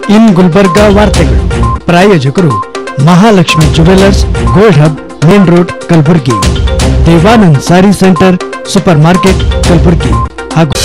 ಇನ್ ಗುಲ್ಬರ್ಗಾ ವಾರ್ತೆಗಳು ಪ್ರಾಯೋಜಕರು Mahalakshmi jewellers gold hub main road Kalaburagi Devanand sari centre super market Kalaburagi ಹಾಗೂ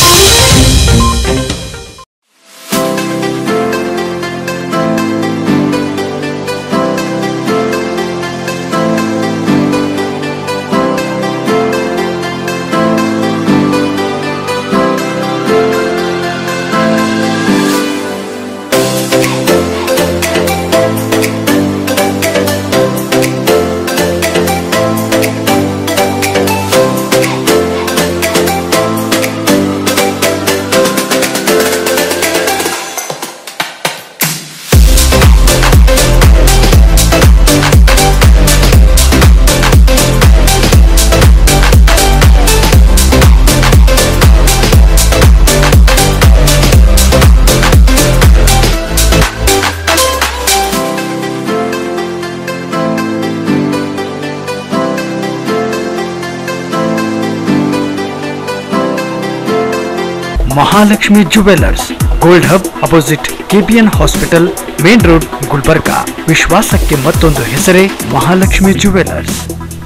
Mahalakshmi jewellers gold hub opposite KPN hospital main road Gulbarga ವಿಶ್ವಾಸಕ್ಕೆ ಮತ್ತೊಂದು ಹೆಸರೇ ಮಹಾಲಕ್ಷ್ಮಿ ಜುವೆಲ್ಲರ್ಸ್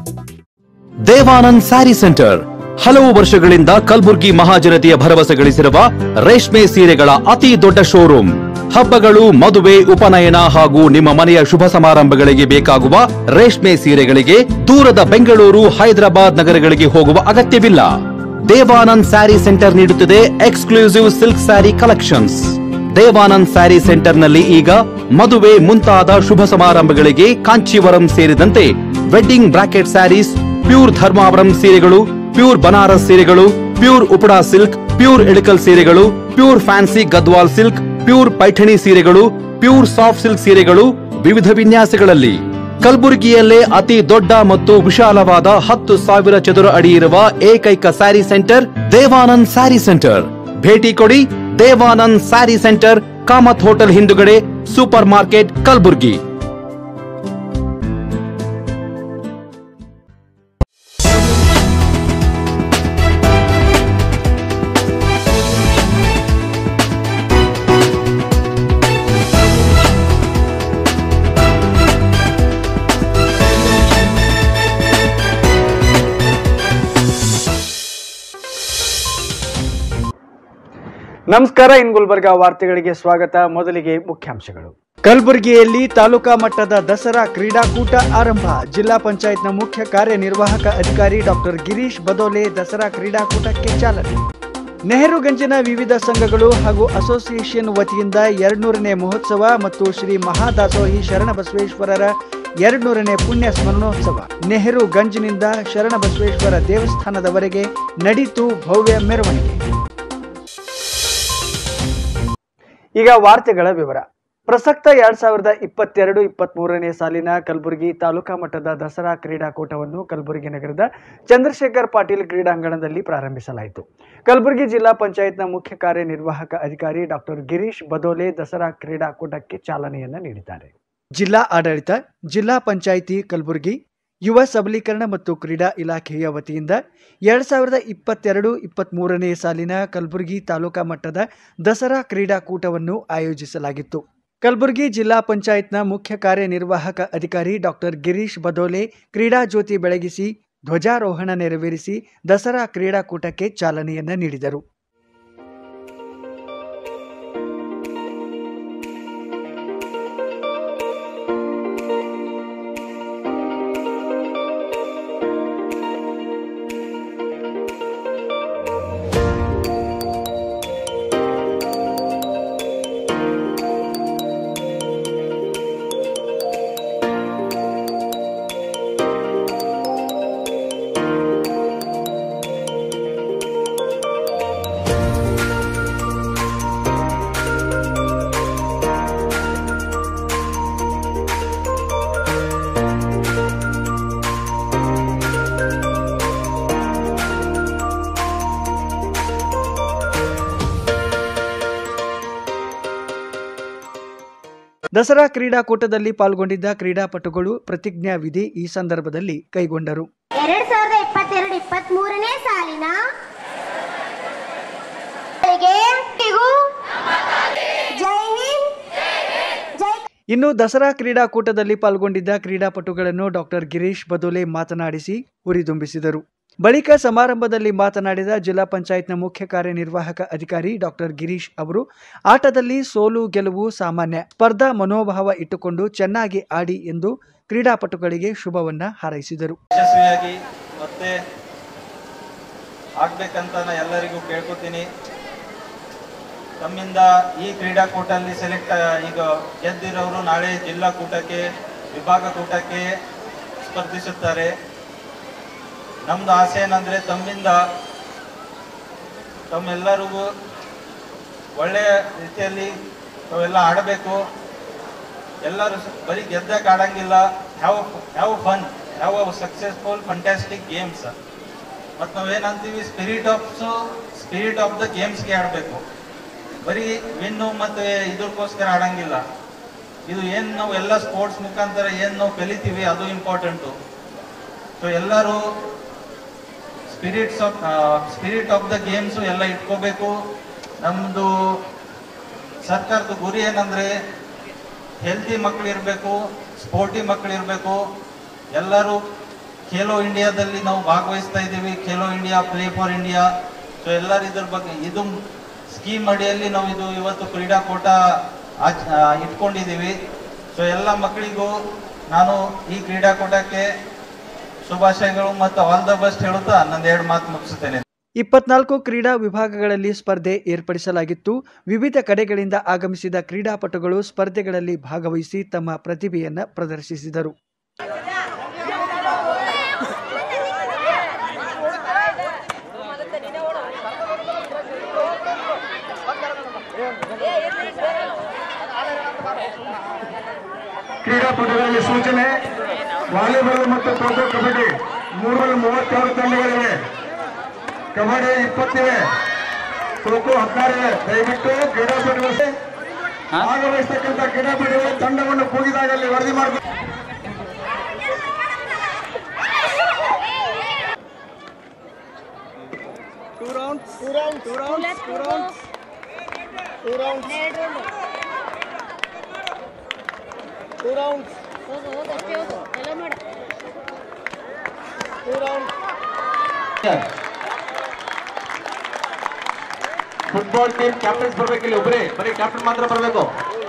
ದೇವಾನಂದ್ ಸ್ಯಾರಿ ಸೆಂಟರ್ ಹಲವು ವರ್ಷಗಳಿಂದ ಕಲ್ಬುರ್ಗಿ ಮಹಾಜನತೆಯ ಭರವಸೆ ಗಳಿಸಿರುವ ರೇಷ್ಮೆ ಸೀರೆಗಳ ಅತಿ ದೊಡ್ಡ ಶೋರೂಮ್ ಹಬ್ಬಗಳು ಮದುವೆ ಉಪನಯನ ಹಾಗೂ ನಿಮ್ಮ ಮನೆಯ ಶುಭ ಸಮಾರಂಭಗಳಿಗೆ ಬೇಕಾಗುವ ರೇಷ್ಮೆ ಸೀರೆಗಳಿಗೆ ದೂರದ ಬೆಂಗಳೂರು ಹೈದರಾಬಾದ್ ನಗರಗಳಿಗೆ ಹೋಗುವ ಅಗತ್ಯವಿಲ್ಲ ದೇವಾನಂದ್ ಸ್ಯಾರಿ ಸೆಂಟರ್ ನೀಡುತ್ತಿದೆ exclusive silk sari collections Devanand sari ಸೆಂಟರ್ನಲ್ಲಿ ಈಗ ಮದುವೆ ಮುಂತಾದ ಶುಭ ಸಮಾರಂಭಗಳಿಗೆ ಕಾಂಚೀವರಂ ಸೇರಿದಂತೆ wedding bracket saris pure Dharmavaram ಸೀರೆಗಳು ಪ್ಯೂರ್ ಬನಾರಸ್ ಸೀರೆಗಳು pure Uppada silk pure Ilkal ಸೀರೆಗಳು pure fancy Gadwal silk pure Paithani ಸೀರೆಗಳು ಪ್ಯೂರ್ ಸಾಫ್ಟ್ ಸಿಲ್ಕ್ ಸೀರೆಗಳು ವಿವಿಧ ವಿನ್ಯಾಸಗಳಲ್ಲಿ ಕಲಬುರಗಿಯಲ್ಲೇ ಅತಿ ದೊಡ್ಡ ಮತ್ತು ವಿಶಾಲವಾದ ಹತ್ತು ಸಾವಿರ ಚದುರ ಅಡಿ ಇರುವ ಏಕೈಕ ಸ್ಯಾರಿ ಸೆಂಟರ್ ದೇವಾನಂದ್ ಸ್ಯಾರಿ ಸೆಂಟರ್ ಭೇಟಿ ಕೊಡಿ ದೇವಾನಂದ್ ಸ್ಯಾರಿ ಸೆಂಟರ್ ಕಾಮತ್ ಹೋಟೆಲ್ ಹಿಂದುಗಡೆ ಸೂಪರ್ ಮಾರ್ಕೆಟ್ ಕಲಬುರ್ಗಿ ನಮಸ್ಕಾರ ಇನ್ ಗುಲ್ಬರ್ಗಾ ವಾರ್ತೆಗಳಿಗೆ ಸ್ವಾಗತ ಮೊದಲಿಗೆ ಮುಖ್ಯಾಂಶಗಳು ಕಲಬುರಗಿಯಲ್ಲಿ ತಾಲೂಕಾ ಮಟ್ಟದ ದಸರಾ ಕ್ರೀಡಾಕೂಟ ಆರಂಭ ಜಿಲ್ಲಾ ಪಂಚಾಯತ್ನ ಮುಖ್ಯ ಕಾರ್ಯನಿರ್ವಾಹಕ ಅಧಿಕಾರಿ ಡಾಕ್ಟರ್ ಗಿರೀಶ್ ಬದೋಲೆ ದಸರಾ ಕ್ರೀಡಾಕೂಟಕ್ಕೆ ಚಾಲನೆ ನೆಹರುಗಂಜಿನ ವಿವಿಧ ಸಂಘಗಳು ಹಾಗೂ ಅಸೋಸಿಯೇಷನ್ ವತಿಯಿಂದ ಎರಡ್ನೂರನೇ ಮಹೋತ್ಸವ ಮತ್ತು ಶ್ರೀ ಮಹಾದಾಸೋಹಿ ಶರಣಬಸವೇಶ್ವರರ ಎರಡ್ನೂರನೇ ಪುಣ್ಯ ಸ್ಮರಣೋತ್ಸವ ನೆಹರು ಗಂಜಿನಿಂದ ಶರಣಬಸವೇಶ್ವರ ದೇವಸ್ಥಾನದವರೆಗೆ ನಡೀತು ಭವ್ಯ ಮೆರವಣಿಗೆ ಈಗ ವಾರ್ತೆಗಳ ವಿವರ ಪ್ರಸಕ್ತ ಎರಡ್ ಸಾವಿರದ ಇಪ್ಪತ್ತೆರಡು ಇಪ್ಪತ್ತ್ ಮೂರನೇ ಸಾಲಿನ ಕಲಬುರಗಿ ತಾಲೂಕಾ ಮಟ್ಟದ ದಸರಾ ಕ್ರೀಡಾಕೂಟವನ್ನು ಕಲಬುರಗಿ ನಗರದ ಚಂದ್ರಶೇಖರ್ ಪಾಟೀಲ್ ಕ್ರೀಡಾಂಗಣದಲ್ಲಿ ಪ್ರಾರಂಭಿಸಲಾಯಿತು ಕಲಬುರಗಿ ಜಿಲ್ಲಾ ಪಂಚಾಯತ್ನ ಮುಖ್ಯ ಕಾರ್ಯನಿರ್ವಾಹಕ ಅಧಿಕಾರಿ ಡಾಕ್ಟರ್ ಗಿರೀಶ್ ಬದೋಲೆ ದಸರಾ ಕ್ರೀಡಾಕೂಟಕ್ಕೆ ಚಾಲನೆಯನ್ನ ನೀಡಿದ್ದಾರೆ ಜಿಲ್ಲಾ ಆಡಳಿತ ಜಿಲ್ಲಾ ಪಂಚಾಯಿತಿ ಕಲಬುರಗಿ ಯುವ ಸಬಲೀಕರಣ ಮತ್ತು ಕ್ರೀಡಾ ಇಲಾಖೆಯ ವತಿಯಿಂದ ಎರಡ್ ಸಾವಿರದ ಇಪ್ಪತ್ತೆರಡು ಇಪ್ಪತ್ತ್ ಮೂರನೇ ಸಾಲಿನ ಕಲಬುರಗಿ ತಾಲೂಕಾ ಮಟ್ಟದ ದಸರಾ ಕ್ರೀಡಾಕೂಟವನ್ನು ಆಯೋಜಿಸಲಾಗಿತ್ತು ಕಲಬುರಗಿ ಜಿಲ್ಲಾ ಪಂಚಾಯತ್ನ ಮುಖ್ಯ ಕಾರ್ಯನಿರ್ವಾಹಕ ಅಧಿಕಾರಿ ಡಾಕ್ಟರ್ ಗಿರೀಶ್ ಬದೋಲೆ ಕ್ರೀಡಾ ಜ್ಯೋತಿ ಬೆಳಗಿಸಿ ಧ್ವಜಾರೋಹಣ ನೆರವೇರಿಸಿ ದಸರಾ ಕ್ರೀಡಾಕೂಟಕ್ಕೆ ಚಾಲನೆಯನ್ನ ನೀಡಿದರು ದಸರಾ ಕ್ರೀಡಾಕೂಟದಲ್ಲಿ ಪಾಲ್ಗೊಂಡಿದ್ದ ಕ್ರೀಡಾಪಟುಗಳು ಪ್ರತಿಜ್ಞಾ ವಿಧಿ ಈ ಸಂದರ್ಭದಲ್ಲಿ ಕೈಗೊಂಡರು ಎರಡ್ ಸಾವಿರದ ಇಪ್ಪತ್ತೆರಡು ಇಪ್ಪತ್ತ್ ಮೂರನೇ ಸಾಲಿನ ಗಳಿಗೆ ಎಲ್ಲರಿಗೂ ಜೈ ಹಿಂದ್ ಇನ್ನು ದಸರಾ ಕ್ರೀಡಾಕೂಟದಲ್ಲಿ ಪಾಲ್ಗೊಂಡಿದ್ದ ಕ್ರೀಡಾಪಟುಗಳನ್ನು ಡಾಕ್ಟರ್ ಗಿರೀಶ್ ಬದೋಲೆ ಮಾತನಾಡಿಸಿ ಹುರಿದುಂಬಿಸಿದರು ಬಳಿಕ ಸಮಾರಂಭದಲ್ಲಿ ಮಾತನಾಡಿದ ಜಿಲ್ಲಾ ಪಂಚಾಯತ್ನ ಮುಖ್ಯ ಕಾರ್ಯನಿರ್ವಾಹಕ ಅಧಿಕಾರಿ ಡಾಕ್ಟರ್ ಗಿರೀಶ್ ಅವರು ಆಟದಲ್ಲಿ ಸೋಲು ಗೆಲುವು ಸಾಮಾನ್ಯ ಸ್ಪರ್ಧಾ ಮನೋಭಾವ ಇಟ್ಟುಕೊಂಡು ಚೆನ್ನಾಗಿ ಆಡಿ ಎಂದು ಕ್ರೀಡಾಪಟುಗಳಿಗೆ ಶುಭವನ್ನ ಹಾರೈಸಿದರು ಯಶಸ್ವಿಯಾಗಿ ಮತ್ತೆ ಆಗ್ಬೇಕಂತ ನಾ ಎಲ್ಲರಿಗೂ ಕೇಳ್ಕೊತೀನಿ ತಮ್ಮಿಂದ ಈ ಕ್ರೀಡಾಕೂಟಲ್ಲಿ ಸೆಲೆಕ್ಟ್ ಈಗ ಗೆದ್ದಿರೋರು ನಾಳೆ ಜಿಲ್ಲಾ ಕೂಟಕ್ಕೆ ವಿಭಾಗ ಕೂಟಕ್ಕೆ ಸ್ಪರ್ಧಿಸುತ್ತಾರೆ ನಮ್ದು ಆಸೆ ಏನಂದ್ರೆ ತಮ್ಮಿಂದ ತಮ್ಮೆಲ್ಲರಿಗೂ ಒಳ್ಳೆಯ ರೀತಿಯಲ್ಲಿ ತಾವೆಲ್ಲ ಆಡಬೇಕು ಎಲ್ಲರೂ ಸ- ಬರೀ ಗೆದ್ದಕ್ಕೆ ಆಡಂಗಿಲ್ಲ have have fun have a successful fantastic games ಮತ್ತು ನಾವೇನಂತೀವಿ spirit of spirit of the ಗೇಮ್ಸ್ಗೆ ಆಡಬೇಕು ಬರೀ ವಿನ್ನು ಮತ್ತು ಇದಕ್ಕೋಸ್ಕರ ಆಡಂಗಿಲ್ಲ ಇದು ಏನು ನಾವು ಎಲ್ಲ ಸ್ಪೋರ್ಟ್ಸ್ ಮುಖಾಂತರ ಏನು ನಾವು ಕಲಿತೀವಿ ಅದು ಇಂಪಾರ್ಟೆಂಟು ಸೊ ಎಲ್ಲರೂ spirits of spirit of the games ಎಲ್ಲ ಇಟ್ಕೋಬೇಕು ನಮ್ಮದು ಸರ್ಕಾರದ ಗುರಿ ಏನಂದರೆ ಹೆಲ್ತಿ ಮಕ್ಕಳು ಇರಬೇಕು ಸ್ಪೋರ್ಟಿ ಮಕ್ಕಳು ಇರಬೇಕು ಎಲ್ಲರೂ ಖೇಲೋ ಇಂಡಿಯಾದಲ್ಲಿ ನಾವು ಭಾಗವಹಿಸ್ತಾ ಇದ್ದೀವಿ Khelo India play for India so ಎಲ್ಲರೂ ಇದ್ರ ಬಗ್ಗೆ ಇದು ಸ್ಕೀಮ್ ಅಡಿಯಲ್ಲಿ ನಾವು ಇದು ಇವತ್ತು ಕ್ರೀಡಾಕೂಟ ಆಚ್ ಆ, ಇಟ್ಕೊಂಡಿದ್ದೀವಿ ಸೊ ಎಲ್ಲ ಮಕ್ಕಳಿಗೂ ನಾನು ಈ ಕ್ರೀಡಾಕೂಟಕ್ಕೆ ಶುಭಾಶಯಗಳು ಮತ್ತು ಆಲ್ ದ ಬೆಸ್ಟ್ ಹೇಳುತ್ತಾ ನಂದು ಎರಡು ಮಾತು ಮುಗಿಸುತ್ತೇನೆ ಇಪ್ಪತ್ನಾಲ್ಕು ಕ್ರೀಡಾ ವಿಭಾಗಗಳಲ್ಲಿ ಸ್ಪರ್ಧೆ ಏರ್ಪಡಿಸಲಾಗಿತ್ತು ವಿವಿಧ ಕಡೆಗಳಿಂದ ಆಗಮಿಸಿದ ಕ್ರೀಡಾಪಟುಗಳು ಸ್ಪರ್ಧೆಗಳಲ್ಲಿ ಭಾಗವಹಿಸಿ ತಮ್ಮ ಪ್ರತಿಭೆಯನ್ನ ಪ್ರದರ್ಶಿಸಿದರು ಕ್ರೀಡಾಪಟುಗಳಿಗೆ ಸೂಚನೆ ವಾಲಿಬಾಲ್ ಮತ್ತು ಖೋ ಖೋ ಕಬಡ್ಡಿ ಮೂರಲ್ಲಿ ಮೂವತ್ತೆರಡು ತಂಡಗಳಿವೆ ಕಬಡ್ಡಿ ಇಪ್ಪತ್ತಿವೆ ಖೋ ಖೋ ಹದಿನಾರಿವೆ ದಯವಿಟ್ಟು ಕ್ರೀಡಾಪಟುಗಳು ಭಾಗವಹಿಸ್ತಕ್ಕಂಥ ಕ್ರೀಡಾಪಟುಗಳು ತಂಡವನ್ನು ಕೂಗಿದಾಗ ಅಲ್ಲಿ ವರದಿ ಮಾಡಬೇಕು ಫುಟ್ಬಾಲ್ ಟೀಮ್ ಕ್ಯಾಪ್ಟನ್ಸ್ ಬರ್ಬೇಕಿಲ್ಲ ಒಬ್ಬರೇ ಬರೀ ಕ್ಯಾಪ್ಟನ್ ಮಾತ್ರ ಬರಬೇಕು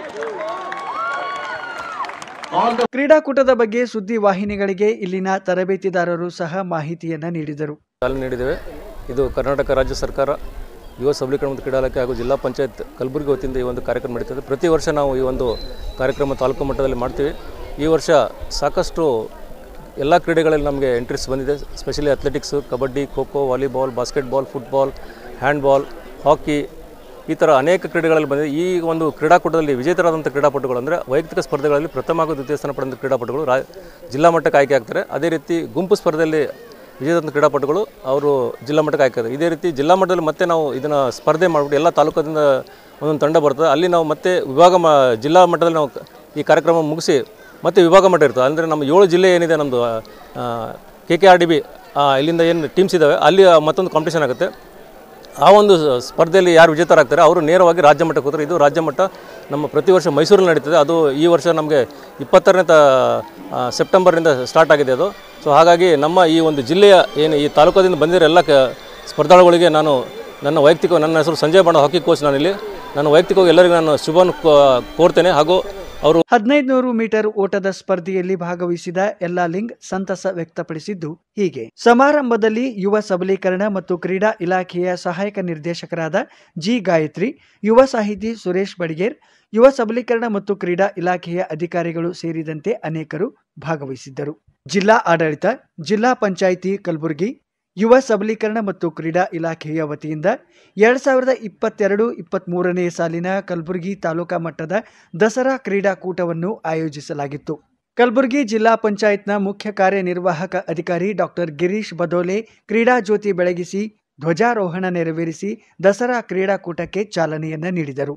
ಆಲ್ ದ ಕ್ರೀಡಾಕೂಟದ ಬಗ್ಗೆ ಸುದ್ದಿ ವಾಹಿನಿಗಳಿಗೆ ಇಲ್ಲಿನ ತರಬೇತಿದಾರರು ಸಹ ಮಾಹಿತಿಯನ್ನ ನೀಡಿದರು ಚಾಲನೆ ನೀಡಿದ್ದೇವೆ ಇದು ಕರ್ನಾಟಕ ರಾಜ್ಯ ಸರ್ಕಾರ ಯುವ ಸಬಲೀಕರಣ ಮತ್ತು ಕ್ರೀಡಾ ಇಲಾಖೆ ಹಾಗೂ ಜಿಲ್ಲಾ ಪಂಚಾಯತ್ ಕಲಬುರಗಿ ವತಿಯಿಂದ ಈ ಒಂದು ಕಾರ್ಯಕ್ರಮ ನಡೀತದೆ ಪ್ರತಿ ವರ್ಷ ನಾವು ಈ ಒಂದು ಕಾರ್ಯಕ್ರಮ ತಾಲೂಕು ಮಟ್ಟದಲ್ಲಿ ಮಾಡ್ತೀವಿ ಈ ವರ್ಷ ಸಾಕಷ್ಟು ಎಲ್ಲ ಕ್ರೀಡೆಗಳಲ್ಲಿ ನಮಗೆ ಎಂಟ್ರೀಸ್ ಬಂದಿದೆ specially athletics kabaddi kho kho volleyball basketball football handball hockey ಈ ಥರ ಅನೇಕ ಕ್ರೀಡೆಗಳಲ್ಲಿ ಬಂದಿದೆ ಈ ಒಂದು ಕ್ರೀಡಾಕೂಟದಲ್ಲಿ ವಿಜೇತರಾದಂಥ ಕ್ರೀಡಾಪಟುಗಳು ಅಂದರೆ ವೈಯಕ್ತಿಕ ಸ್ಪರ್ಧೆಗಳಲ್ಲಿ ಪ್ರಥಮ ಹಾಗೂ ದ್ವಿತೀಯ ಸ್ಥಾನ ಪಡೆದ ಕ್ರೀಡಾಪಟುಗಳು ರಾ ಜಿಲ್ಲಾ ಮಟ್ಟಕ್ಕೆ ಆಯ್ಕೆ ಆಗ್ತಾರೆ ಅದೇ ರೀತಿ ಗುಂಪು ಸ್ಪರ್ಧೆಯಲ್ಲಿ ವಿಜೇತ ಕ್ರೀಡಾಪಟುಗಳು ಅವರು ಜಿಲ್ಲಾ ಮಟ್ಟಕ್ಕೆ ಆಯ್ಕೆ ಆಗ್ತಾರೆ ಇದೇ ರೀತಿ ಜಿಲ್ಲಾ ಮಟ್ಟದಲ್ಲಿ ಮತ್ತೆ ನಾವು ಇದನ್ನು ಸ್ಪರ್ಧೆ ಮಾಡಿಬಿಟ್ಟು ಎಲ್ಲ ತಾಲೂಕದಿಂದ ಒಂದೊಂದು ತಂಡ ಬರ್ತದೆ ಅಲ್ಲಿ ನಾವು ಮತ್ತೆ ವಿಭಾಗ ಮ ಜಿಲ್ಲಾ ಮಟ್ಟದಲ್ಲಿ ನಾವು ಕ- ಈ ಕಾರ್ಯಕ್ರಮ ಮುಗಿಸಿ ಮತ್ತೆ ವಿಭಾಗ ಮಟ್ಟ ಇರ್ತದೆ ಅಂದರೆ ನಮ್ಮ ಏಳು ಜಿಲ್ಲೆ ಏನಿದೆ ನಮ್ಮದು K K R D B ಇಲ್ಲಿಂದ ಏನು ಟೀಮ್ಸ್ ಇದ್ದಾವೆ ಅಲ್ಲಿ ಮತ್ತೊಂದು ಕಾಂಪಿಟೇಷನ್ ಆಗುತ್ತೆ ಆ ಒಂದು ಸ್ಪರ್ಧೆಯಲ್ಲಿ ಯಾರು ವಿಜೇತರಾಗ್ತಾರೆ ಅವರು ನೇರವಾಗಿ ರಾಜ್ಯ ಮಟ್ಟಕ್ಕೆ ಹೋಗ್ತಾರೆ ಇದು ರಾಜ್ಯ ಮಟ್ಟ ನಮ್ಮ ಪ್ರತಿ ವರ್ಷ ಮೈಸೂರಲ್ಲಿ ನಡೀತದೆ ಅದು ಈ ವರ್ಷ ನಮಗೆ ಇಪ್ಪತ್ತರನೇ ತ ಆ, ಸೆಪ್ಟೆಂಬರ್ನಿಂದ ಸ್ಟಾರ್ಟ್ ಆಗಿದೆ ಅದು ಸೊ ಹಾಗಾಗಿ ನಮ್ಮ ಈ ಒಂದು ಜಿಲ್ಲೆಯ ಏನು ಈ ತಾಲೂಕದಿಂದ ಬಂದಿರೋ ಎಲ್ಲ ಕ ಸ್ಪರ್ಧಾಳುಗಳಿಗೆ ನಾನು ನನ್ನ ವೈಯಕ್ತಿಕ ನನ್ನ ಹೆಸರು ಸಂಜಯ್ ಬಾಣ ಹಾಕಿ ಕೋಚ್ ನಾನಿಲ್ಲಿ ನಾನು ವೈಯಕ್ತಿಕವಾಗಿ ಎಲ್ಲರಿಗೂ ನಾನು ಶುಭವನ್ನು ಕೋ- ಕೋರ್ತೇನೆ ಹಾಗೂ ಅವರು ಹದಿನೈದುನೂರು ಮೀಟರ್ ಓಟದ ಸ್ಪರ್ಧೆಯಲ್ಲಿ ಭಾಗವಹಿಸಿದ ಎಲ್ಲಾ ಲಿಂಗ್ ಸಂತಸ ವ್ಯಕ್ತಪಡಿಸಿದ್ದು ಹೀಗೆ ಸಮಾರಂಭದಲ್ಲಿ ಯುವ ಸಬಲೀಕರಣ ಮತ್ತು ಕ್ರೀಡಾ ಇಲಾಖೆಯ ಸಹಾಯಕ ನಿರ್ದೇಶಕರಾದ ಜಿ ಗಾಯತ್ರಿ ಯುವ ಸಾಹಿತಿ ಸುರೇಶ್ ಬಡಿಗೇರ್ ಯುವ ಸಬಲೀಕರಣ ಮತ್ತು ಕ್ರೀಡಾ ಇಲಾಖೆಯ ಅಧಿಕಾರಿಗಳು ಸೇರಿದಂತೆ ಅನೇಕರು ಭಾಗವಹಿಸಿದ್ದರು ಜಿಲ್ಲಾ ಆಡಳಿತ ಜಿಲ್ಲಾ ಪಂಚಾಯಿತಿ ಕಲಬುರಗಿ ಯುವ ಸಬಲೀಕರಣ ಮತ್ತು ಕ್ರೀಡಾ ಇಲಾಖೆಯ ವತಿಯಿಂದ ಎರಡ್ ಸಾವಿರದ ಇಪ್ಪತ್ತೆರಡು ಇಪ್ಪತ್ತ್ಮೂರನೇ ಸಾಲಿನ ಕಲಬುರಗಿ ತಾಲೂಕಾ ಮಟ್ಟದ ದಸರಾ ಕ್ರೀಡಾಕೂಟವನ್ನು ಆಯೋಜಿಸಲಾಗಿತ್ತು ಕಲಬುರಗಿ ಜಿಲ್ಲಾ ಪಂಚಾಯತ್ನ ಮುಖ್ಯ ಕಾರ್ಯನಿರ್ವಾಹಕ ಅಧಿಕಾರಿ ಡಾಕ್ಟರ್ ಗಿರೀಶ್ ಬದೋಲೆ ಕ್ರೀಡಾ ಜ್ಯೋತಿ ಬೆಳಗಿಸಿ ಧ್ವಜಾರೋಹಣ ನೆರವೇರಿಸಿ ದಸರಾ ಕ್ರೀಡಾಕೂಟಕ್ಕೆ ಚಾಲನೆಯನ್ನ ನೀಡಿದರು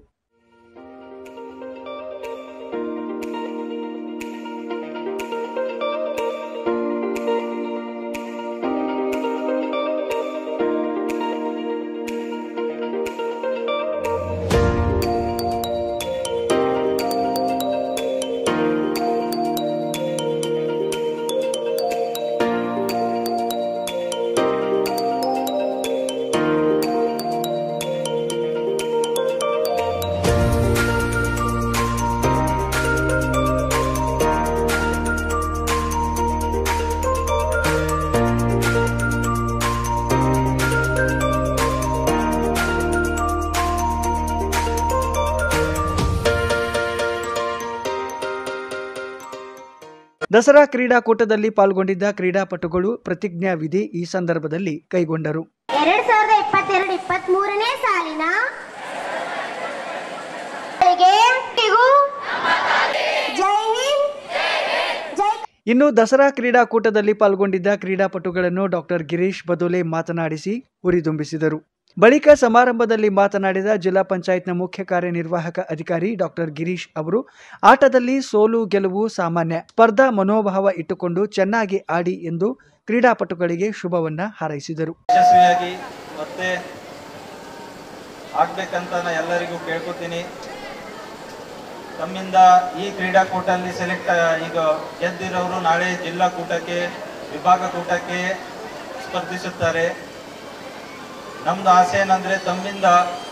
ದಸರಾ ಕ್ರೀಡಾಕೂಟದಲ್ಲಿ ಪಾಲ್ಗೊಂಡಿದ್ದ ಕ್ರೀಡಾಪಟುಗಳು ಪ್ರತಿಜ್ಞಾ ವಿಧಿ ಈ ಸಂದರ್ಭದಲ್ಲಿ ಕೈಗೊಂಡರು ಎರಡ್ ಸಾವಿರದ ಇಪ್ಪತ್ತೆರಡು ಇಪ್ಪತ್ತ್ ಮೂರನೇ ಸಾಲಿನ ಗೆ ಇಗೂ ಜೈ ಹಿಂದ್ ಜೈ ಇನ್ನು ದಸರಾ ಕ್ರೀಡಾಕೂಟದಲ್ಲಿ ಪಾಲ್ಗೊಂಡಿದ್ದ ಕ್ರೀಡಾಪಟುಗಳನ್ನು ಡಾಕ್ಟರ್ ಗಿರೀಶ್ ಬದೋಲೆ ಮಾತನಾಡಿಸಿ ಹುರಿದುಂಬಿಸಿದರು ಬಳಿಕ ಸಮಾರಂಭದಲ್ಲಿ ಮಾತನಾಡಿದ ಜಿಲ್ಲಾ ಪಂಚಾಯತ್ನ ಮುಖ್ಯ ಕಾರ್ಯನಿರ್ವಾಹಕ ಅಧಿಕಾರಿ ಡಾಕ್ಟರ್ ಗಿರೀಶ್ ಅವರು ಆಟದಲ್ಲಿ ಸೋಲು ಗೆಲುವು ಸಾಮಾನ್ಯ ಸ್ಪರ್ಧಾ ಮನೋಭಾವ ಇಟ್ಟುಕೊಂಡು ಚೆನ್ನಾಗಿ ಆಡಿ ಎಂದು ಕ್ರೀಡಾಪಟುಗಳಿಗೆ ಶುಭವನ್ನ ಹಾರೈಸಿದರು ಯಶಸ್ವಿಯಾಗಿ ಮತ್ತೆ ಆಗ್ಬೇಕಂತ ನಾ ಎಲ್ಲರಿಗೂ ಕೇಳ್ಕೊತೀನಿ ತಮ್ಮಿಂದ ಈ ಕ್ರೀಡಾಕೂಟಲ್ಲಿ ಸೆಲೆಕ್ಟ್ ಈಗ ಗೆದ್ದಿರೋರು ನಾಳೆ ಜಿಲ್ಲಾ ಕೂಟಕ್ಕೆ ವಿಭಾಗ ಕೂಟಕ್ಕೆ ಸ್ಪರ್ಧಿಸುತ್ತಾರೆ ನಮ್ದು ಆಸೆ ಏನಂದ್ರೆ ತಮ್ಮಿಂದ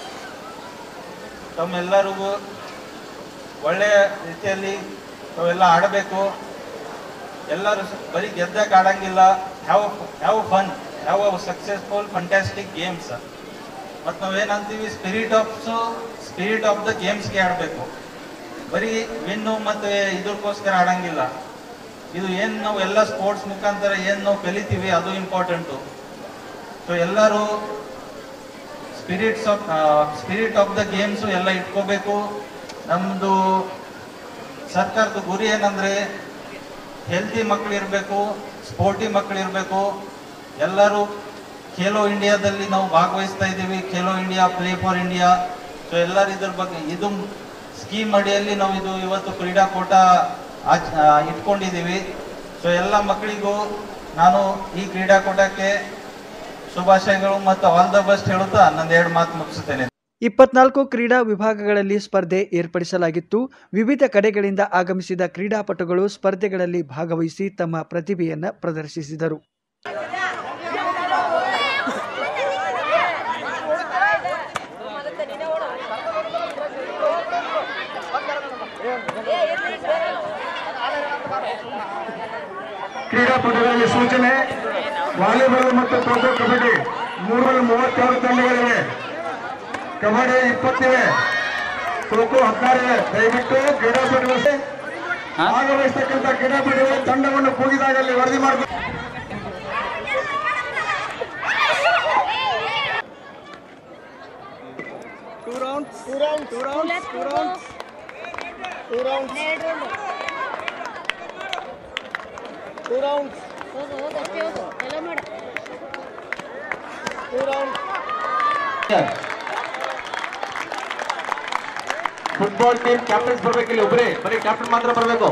ತಮ್ಮೆಲ್ಲರಿಗೂ ಒಳ್ಳೆಯ ರೀತಿಯಲ್ಲಿ ತಾವೆಲ್ಲ ಆಡಬೇಕು ಎಲ್ಲರೂ ಸ- ಬರೀ ಗೆದ್ದಕ್ಕೆ ಆಡಂಗಿಲ್ಲ have have fun have a successful fantastic games ಮತ್ತು ನಾವೇನಂತೀವಿ spirit of spirit of the ಗೇಮ್ಸ್ಗೆ ಆಡಬೇಕು ಬರೀ ವಿನ್ನು ಮತ್ತು ಇದಕ್ಕೋಸ್ಕರ ಆಡಂಗಿಲ್ಲ ಇದು ಏನು ನಾವು ಎಲ್ಲ ಸ್ಪೋರ್ಟ್ಸ್ ಮುಖಾಂತರ ಏನು ನಾವು ಕಲಿತೀವಿ ಅದು ಇಂಪಾರ್ಟೆಂಟು ಸೊ ಎಲ್ಲರೂ spirits of spirit of the games ಎಲ್ಲ ಇಟ್ಕೋಬೇಕು ನಮ್ಮದು ಸರ್ಕಾರದ ಗುರಿ ಏನಂದರೆ ಹೆಲ್ತಿ ಮಕ್ಕಳು ಇರಬೇಕು ಸ್ಪೋರ್ಟಿ ಮಕ್ಕಳು ಇರಬೇಕು ಎಲ್ಲರೂ ಖೇಲೋ ಇಂಡಿಯಾದಲ್ಲಿ ನಾವು ಭಾಗವಹಿಸ್ತಾ ಇದ್ದೀವಿ Khelo India play for India so ಎಲ್ಲರೂ ಇದ್ರ ಬಗ್ಗೆ ಇದು ಸ್ಕೀಮ್ ಅಡಿಯಲ್ಲಿ ನಾವು ಇದು ಇವತ್ತು ಕ್ರೀಡಾಕೂಟ ಆಚ್ ಆ, ಇಟ್ಕೊಂಡಿದ್ದೀವಿ ಸೊ ಎಲ್ಲ ಮಕ್ಕಳಿಗೂ ನಾನು ಈ ಕ್ರೀಡಾಕೂಟಕ್ಕೆ ಶುಭಾಶಯಗಳು ಮತ್ತು ಆಲ್ ದ ಬೆಸ್ಟ್ ಹೇಳುತ್ತಾ ನಂದೆರಡು ಮಾತು ಮುಗಿಸುತ್ತೇನೆ ಇಪ್ಪತ್ನಾಲ್ಕು ಕ್ರೀಡಾ ವಿಭಾಗಗಳಲ್ಲಿ ಸ್ಪರ್ಧೆ ಏರ್ಪಡಿಸಲಾಗಿತ್ತು ವಿವಿಧ ಕಡೆಗಳಿಂದ ಆಗಮಿಸಿದ ಕ್ರೀಡಾಪಟುಗಳು ಸ್ಪರ್ಧೆಗಳಲ್ಲಿ ಭಾಗವಹಿಸಿ ತಮ್ಮ ಪ್ರತಿಭೆಯನ್ನ ಪ್ರದರ್ಶಿಸಿದರು ಕ್ರೀಡಾಪಟುಗಳಿಗೆ ಸೂಚನೆ ವಾಲಿಬಾಲ್ ಮತ್ತು ಖೋ ಖೋ ಕಬಡ್ಡಿ ಮೂರಲ್ಲಿ ಮೂವತ್ತಾರು ತಂಡಗಳಿವೆ ಕಬಡ್ಡಿ ಇಪ್ಪತ್ತಿವೆ ಖೋ ಖೋ ಹದಿನಾರಿವೆ ದಯವಿಟ್ಟು ಕ್ರೀಡಾಪಟುಗಳು ಭಾಗವಹಿಸ್ತಕ್ಕಂಥ ಕ್ರೀಡಾಪಟುಗಳು ತಂಡವನ್ನು ಕೂಗಿದಾಗ ಅಲ್ಲಿ ವರದಿ ಮಾಡಬೇಕು ಫುಟ್ಬಾಲ್ ಟೀಮ್ ಕ್ಯಾಪ್ಟನ್ಸ್ ಬರ್ಬೇಕಿಲ್ಲ ಒಬ್ಬರೇ ಬರೀ ಕ್ಯಾಪ್ಟನ್ ಮಾತ್ರ ಬರಬೇಕು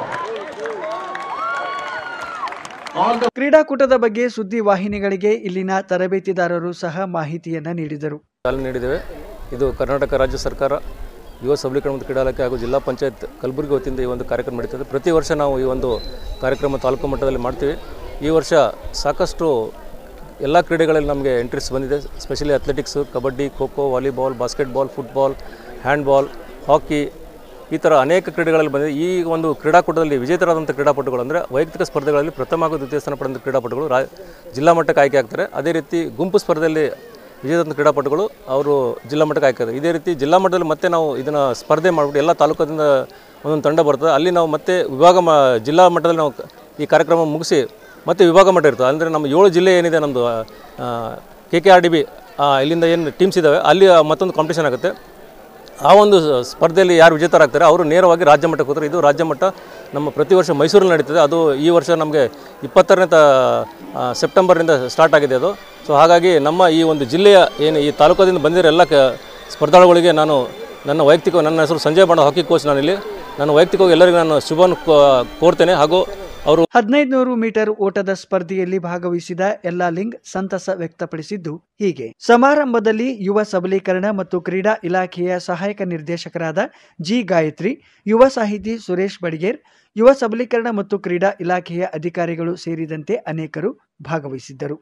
ಆಲ್ ದ ಕ್ರೀಡಾಕೂಟದ ಬಗ್ಗೆ ಸುದ್ದಿ ವಾಹಿನಿಗಳಿಗೆ ಇಲ್ಲಿನ ತರಬೇತಿದಾರರು ಸಹ ಮಾಹಿತಿಯನ್ನ ನೀಡಿದರು ಚಾಲನೆ ನೀಡಿದ್ದೇವೆ ಇದು ಕರ್ನಾಟಕ ರಾಜ್ಯ ಸರ್ಕಾರ ಯುವ ಸಬಲೀಕರಣ ಮತ್ತು ಕ್ರೀಡಾ ಇಲಾಖೆ ಹಾಗೂ ಜಿಲ್ಲಾ ಪಂಚಾಯತ್ ಕಲಬುರಗಿ ವತಿಯಿಂದ ಈ ಒಂದು ಕಾರ್ಯಕ್ರಮ ನಡೀತದೆ ಪ್ರತಿ ವರ್ಷ ನಾವು ಈ ಒಂದು ಕಾರ್ಯಕ್ರಮ ತಾಲೂಕು ಮಟ್ಟದಲ್ಲಿ ಮಾಡ್ತೀವಿ ಈ ವರ್ಷ ಸಾಕಷ್ಟು ಎಲ್ಲ ಕ್ರೀಡೆಗಳಲ್ಲಿ ನಮಗೆ ಎಂಟ್ರೀಸ್ ಬಂದಿದೆ specially athletics kabaddi kho kho volleyball basketball football handball hockey ಈ ಥರ ಅನೇಕ ಕ್ರೀಡೆಗಳಲ್ಲಿ ಬಂದಿದೆ ಈ ಒಂದು ಕ್ರೀಡಾಕೂಟದಲ್ಲಿ ವಿಜೇತರಾದಂಥ ಕ್ರೀಡಾಪಟುಗಳು ಅಂದರೆ ವೈಯಕ್ತಿಕ ಸ್ಪರ್ಧೆಗಳಲ್ಲಿ ಪ್ರಥಮ ಹಾಗೂ ದ್ವಿತೀಯ ಸ್ಥಾನ ಪಡೆದ ಕ್ರೀಡಾಪಟುಗಳು ರಾ ಜಿಲ್ಲಾ ಮಟ್ಟಕ್ಕೆ ಆಯ್ಕೆ ಆಗ್ತಾರೆ ಅದೇ ರೀತಿ ಗುಂಪು ಸ್ಪರ್ಧೆಯಲ್ಲಿ ವಿಜೇತ ಕ್ರೀಡಾಪಟುಗಳು ಅವರು ಜಿಲ್ಲಾ ಮಟ್ಟಕ್ಕೆ ಆಯ್ಕೆ ಆಗ್ತಾರೆ ಇದೇ ರೀತಿ ಜಿಲ್ಲಾ ಮಟ್ಟದಲ್ಲಿ ಮತ್ತೆ ನಾವು ಇದನ್ನು ಸ್ಪರ್ಧೆ ಮಾಡಿಬಿಟ್ಟು ಎಲ್ಲ ತಾಲೂಕದಿಂದ ಒಂದೊಂದು ತಂಡ ಬರ್ತದೆ ಅಲ್ಲಿ ನಾವು ಮತ್ತೆ ವಿಭಾಗ ಮ ಜಿಲ್ಲಾ ಮಟ್ಟದಲ್ಲಿ ನಾವು ಕ- ಈ ಕಾರ್ಯಕ್ರಮ ಮುಗಿಸಿ ಮತ್ತೆ ವಿಭಾಗ ಮಟ್ಟ ಇರ್ತದೆ ಅಂದರೆ ನಮ್ಮ ಏಳು ಜಿಲ್ಲೆ ಏನಿದೆ ನಮ್ಮದು K K R D B ಇಲ್ಲಿಂದ ಏನು ಟೀಮ್ಸ್ ಇದ್ದಾವೆ ಅಲ್ಲಿ ಮತ್ತೊಂದು ಕಾಂಪಿಟೇಷನ್ ಆಗುತ್ತೆ ಆ ಒಂದು ಸ್ಪರ್ಧೆಯಲ್ಲಿ ಯಾರು ವಿಜೇತರಾಗ್ತಾರೆ ಅವರು ನೇರವಾಗಿ ರಾಜ್ಯ ಮಟ್ಟಕ್ಕೆ ಹೋಗ್ತಾರೆ ಇದು ರಾಜ್ಯ ಮಟ್ಟ ನಮ್ಮ ಪ್ರತಿ ವರ್ಷ ಮೈಸೂರಲ್ಲಿ ನಡೀತದೆ ಅದು ಈ ವರ್ಷ ನಮಗೆ ಇಪ್ಪತ್ತರನೇ ತ ಆ, ಸೆಪ್ಟೆಂಬರ್ನಿಂದ ಸ್ಟಾರ್ಟ್ ಆಗಿದೆ ಅದು ಸೊ ಹಾಗಾಗಿ ನಮ್ಮ ಈ ಒಂದು ಜಿಲ್ಲೆಯ ಏನು ಈ ತಾಲೂಕದಿಂದ ಬಂದಿರೋ ಎಲ್ಲ ಕ ಸ್ಪರ್ಧಾಳುಗಳಿಗೆ ನಾನು ನನ್ನ ವೈಯಕ್ತಿಕ ನನ್ನ ಹೆಸರು ಸಂಜಯ್ ಬಾಣ ಹಾಕಿ ಕೋಚ್ ನಾನಿಲ್ಲಿ ನಾನು ವೈಯಕ್ತಿಕವಾಗಿ ಎಲ್ಲರಿಗೂ ನಾನು ಶುಭವನ್ನು ಕೋ- ಕೋರ್ತೇನೆ ಹಾಗೂ ಅವರು ಹದಿನೈದು ನೂರು ಮೀಟರ್ ಓಟದ ಸ್ಪರ್ಧೆಯಲ್ಲಿ ಭಾಗವಹಿಸಿದ ಎಲ್ಲಾ ಲಿಂಗ್ ಸಂತಸ ವ್ಯಕ್ತಪಡಿಸಿದ್ದು ಹೀಗೆ ಸಮಾರಂಭದಲ್ಲಿ ಯುವ ಸಬಲೀಕರಣ ಮತ್ತು ಕ್ರೀಡಾ ಇಲಾಖೆಯ ಸಹಾಯಕ ನಿರ್ದೇಶಕರಾದ ಜಿ ಗಾಯತ್ರಿ ಯುವ ಸಾಹಿತಿ ಸುರೇಶ್ ಬಡಿಗೇರ್ ಯುವ ಸಬಲೀಕರಣ ಮತ್ತು ಕ್ರೀಡಾ ಇಲಾಖೆಯ ಅಧಿಕಾರಿಗಳು ಸೇರಿದಂತೆ ಅನೇಕರು ಭಾಗವಹಿಸಿದ್ದರು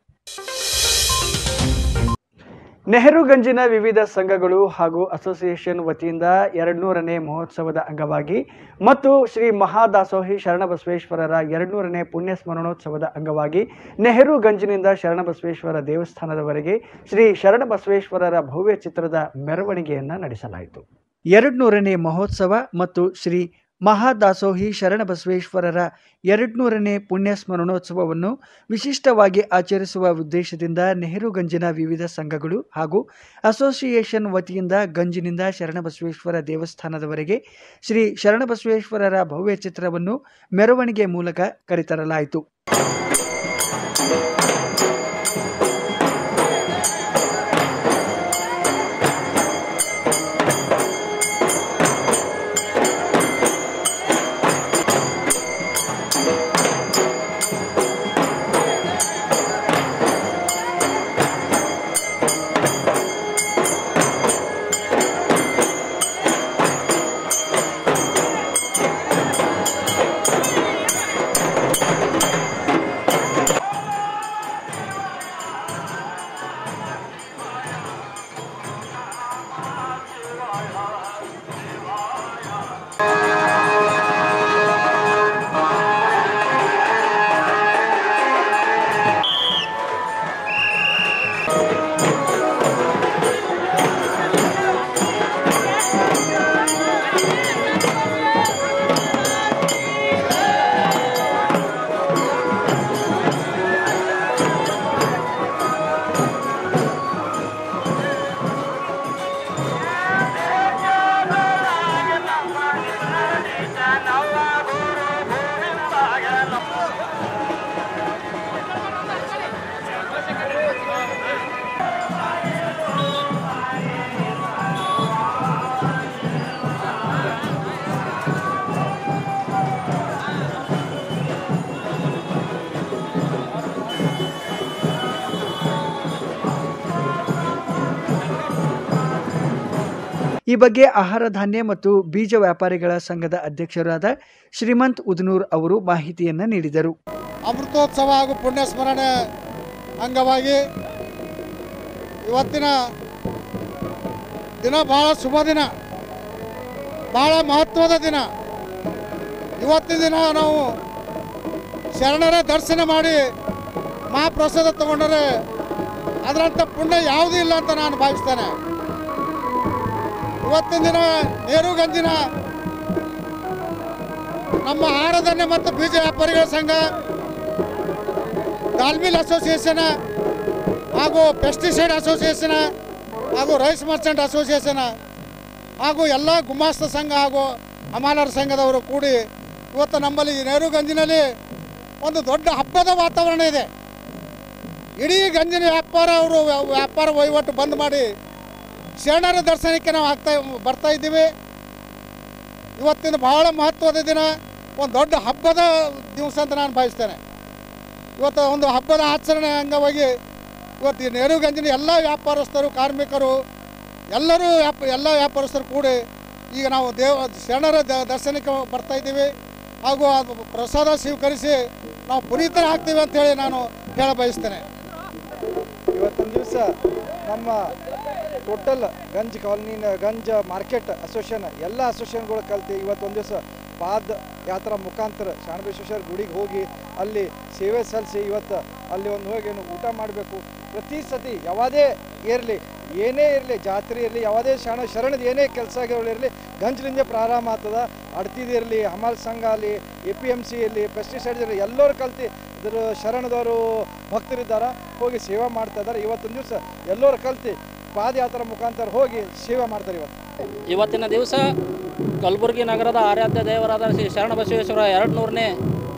ನೆಹರುಗಂಜಿನ ವಿವಿಧ ಸಂಘಗಳು ಹಾಗೂ ಅಸೋಸಿಯೇಷನ್ ವತಿಯಿಂದ ಎರಡ್ನೂರನೇ ಮಹೋತ್ಸವದ ಅಂಗವಾಗಿ ಮತ್ತು ಶ್ರೀ ಮಹಾದಾಸೋಹಿ ಶರಣಬಸವೇಶ್ವರರ ಎರಡ್ನೂರನೇ ಪುಣ್ಯ ಸ್ಮರಣೋತ್ಸವದ ಅಂಗವಾಗಿ ನೆಹರುಗಂಜಿನಿಂದ ಶರಣಬಸವೇಶ್ವರ ದೇವಸ್ಥಾನದವರೆಗೆ ಶ್ರೀ ಶರಣಬಸವೇಶ್ವರರ ಭವ್ಯ ಚಿತ್ರದ ಮೆರವಣಿಗೆಯನ್ನ ನಡೆಸಲಾಯಿತು ಎರಡ್ನೂರನೇ ಮಹೋತ್ಸವ ಮತ್ತು ಶ್ರೀ ಮಹಾದಾಸೋಹಿ ಶರಣಬಸವೇಶ್ವರರ ಎರಡ್ನೂರನೇ ಪುಣ್ಯ ಸ್ಮರಣೋತ್ಸವವನ್ನು ವಿಶಿಷ್ಟವಾಗಿ ಆಚರಿಸುವ ಉದ್ದೇಶದಿಂದ ನೆಹರುಗಂಜಿನ ವಿವಿಧ ಸಂಘಗಳು ಹಾಗೂ ಅಸೋಸಿಯೇಷನ್ ವತಿಯಿಂದ ಗಂಜಿನಿಂದ ಶರಣಬಸವೇಶ್ವರ ದೇವಸ್ಥಾನದವರೆಗೆ ಶ್ರೀ ಶರಣಬಸವೇಶ್ವರರ ಭವ್ಯ ಚಿತ್ರವನ್ನು ಮೆರವಣಿಗೆ ಮೂಲಕ ಕರೆತರಲಾಯಿತು ಈ ಬಗ್ಗೆ ಆಹಾರ ಧಾನ್ಯ ಮತ್ತು ಬೀಜ ವ್ಯಾಪಾರಿಗಳ ಸಂಘದ ಅಧ್ಯಕ್ಷರಾದ ಶ್ರೀಮಂತ್ ಉದನೂರ್ ಅವರು ಮಾಹಿತಿಯನ್ನ ನೀಡಿದರು ಅಮೃತೋತ್ಸವ ಹಾಗೂ ಪುಣ್ಯ ಸ್ಮರಣೆ ಅಂಗವಾಗಿ ಇವತ್ತಿನ ದಿನ ಬಹಳ ಶುಭ ದಿನ ಬಹಳ ಮಹತ್ವದ ದಿನ ಇವತ್ತಿನ ದಿನ ನಾವು ಶರಣರ ದರ್ಶನ ಮಾಡಿ ಮಹಾಪ್ರಸಾದ ತಗೊಂಡರೆ ಅದರಂಥ ಪುಣ್ಯ ಯಾವುದೂ ಇಲ್ಲ ಅಂತ ನಾನು ಭಾವಿಸ್ತೇನೆ ಇವತ್ತಿನ ದಿನ ನೇರುಗಂಜಿನ ನಮ್ಮ ಆಹಾರಧಾನ್ಯ ಮತ್ತು ಬೀಜ ವ್ಯಾಪಾರಿಗಳ ಸಂಘ ದಾಲ್ಮಿಲ್ ಅಸೋಸಿಯೇಷನ್ ಹಾಗೂ ಪೆಸ್ಟಿಸೈಡ್ ಅಸೋಸಿಯೇಷನ್ ಹಾಗೂ ರೈಸ್ ಮರ್ಚೆಂಟ್ ಅಸೋಸಿಯೇಷನ್ ಹಾಗೂ ಎಲ್ಲ ಗುಮಾಸ್ತ ಸಂಘ ಹಾಗೂ ಹಮಾಲರ ಸಂಘದವರು ಕೂಡಿ ಇವತ್ತು ನಮ್ಮಲ್ಲಿ ಈ ನೆಹರು ಗಂಜಿನಲ್ಲಿ ಒಂದು ದೊಡ್ಡ ಹಬ್ಬದ ವಾತಾವರಣ ಇದೆ ಇಡೀ ಗಂಜಿನ ವ್ಯಾಪಾರ ಅವರು ವ್ಯಾಪಾರ ವಹಿವಾಟು ಬಂದ್ ಮಾಡಿ ಶರಣರ ದರ್ಶನಕ್ಕೆ ನಾವು ಆಗ್ತಾ ಬರ್ತಾ ಇದ್ದೀವಿ ಇವತ್ತಿನ ಬಹಳ ಮಹತ್ವದ ದಿನ ಒಂದು ದೊಡ್ಡ ಹಬ್ಬದ ದಿವಸ ಅಂತ ನಾನು ಭಾವಿಸ್ತೇನೆ ಇವತ್ತು ಒಂದು ಹಬ್ಬದ ಆಚರಣೆ ಅಂಗವಾಗಿ ಇವತ್ತು ಈ ನೆಹರುಗಂಜಿನ ಎಲ್ಲ ವ್ಯಾಪಾರಸ್ಥರು ಕಾರ್ಮಿಕರು ಎಲ್ಲರೂ ವ್ಯಾಪ ಎಲ್ಲ ವ್ಯಾಪಾರಸ್ಥರು ಕೂಡಿ ಈಗ ನಾವು ದೇವ ಶರಣರ ದ- ದರ್ಶನಕ್ಕೆ ಬರ್ತಾ ಇದ್ದೀವಿ ಹಾಗೂ ಅದು ಪ್ರಸಾದ ಸ್ವೀಕರಿಸಿ ನಾವು ಪುನೀತರಾಗ್ತೀವಿ ಅಂತೇಳಿ ನಾನು ಹೇಳ ಬಯಸ್ತೇನೆ ಇವತ್ತೊಂದು ದಿವಸ ನಮ್ಮ ಟೋಟಲ್ ಗಂಜ್ ಕಾಲನಿನ ಗಂಜ ಮಾರ್ಕೆಟ್ ಅಸೋಸಿಯೇಷನ್ ಎಲ್ಲ ಅಸೋಸಿಯೇಷನ್ಗಳು ಕಲ್ತು ಇವತ್ತೊಂದು ದಿವಸ ಪಾದ ಯಾತ್ರಾ ಮುಖಾಂತರ ಶಾಣಬಸವೇಶ್ವರ ಗುಡಿಗೆ ಹೋಗಿ ಅಲ್ಲಿ ಸೇವೆ ಸಲ್ಲಿಸಿ ಇವತ್ತು ಅಲ್ಲಿ ಒಂದು ಹೋಗಿ ಏನು ಊಟ ಮಾಡಬೇಕು ಪ್ರತಿ ಸತಿ ಯಾವುದೇ ಇರಲಿ ಏನೇ ಇರಲಿ ಜಾತ್ರೆ ಇರಲಿ ಯಾವುದೇ ಶರಣ ಶರಣದ ಏನೇ ಕೆಲಸ ಇರಲಿ ಗಂಜಲಿಂದ ಪ್ರಾರಂಭ ಆಗ್ತದ ಅಡ್ತಿದಿರಲಿ ಹಮಾಲ್ ಸಂಘ ಅಲ್ಲಿ ಎ ಪಿ ಎಮ್ ಸಿ ಇರಲಿ ಪೆಸ್ಟಿಸೈಡ್ಸ್ ಇರಲಿ ಎಲ್ಲರೂ ಕಲ್ತು ಇದ್ರ ಶರಣದವರು ಭಕ್ತರಿದ್ದಾರೆ ಹೋಗಿ ಸೇವೆ ಮಾಡ್ತಾ ಇದ್ದಾರೆ ಇವತ್ತೊಂದು ದಿವಸ ಎಲ್ಲರೂ ಕಲ್ತು ಪಾದಯಾತ್ರಾ ಮುಖಾಂತರ ಹೋಗಿ ಸೇವೆ ಮಾಡ್ತಾರೆ ಇವತ್ತು ಇವತ್ತಿನ ದಿವಸ ಕಲಬುರಗಿ ನಗರದ ಆರಾಧ್ಯ ದೇವರಾದ ಶ್ರೀ ಶರಣಬಸವೇಶ್ವರ ಎರಡು ನೂರನೇ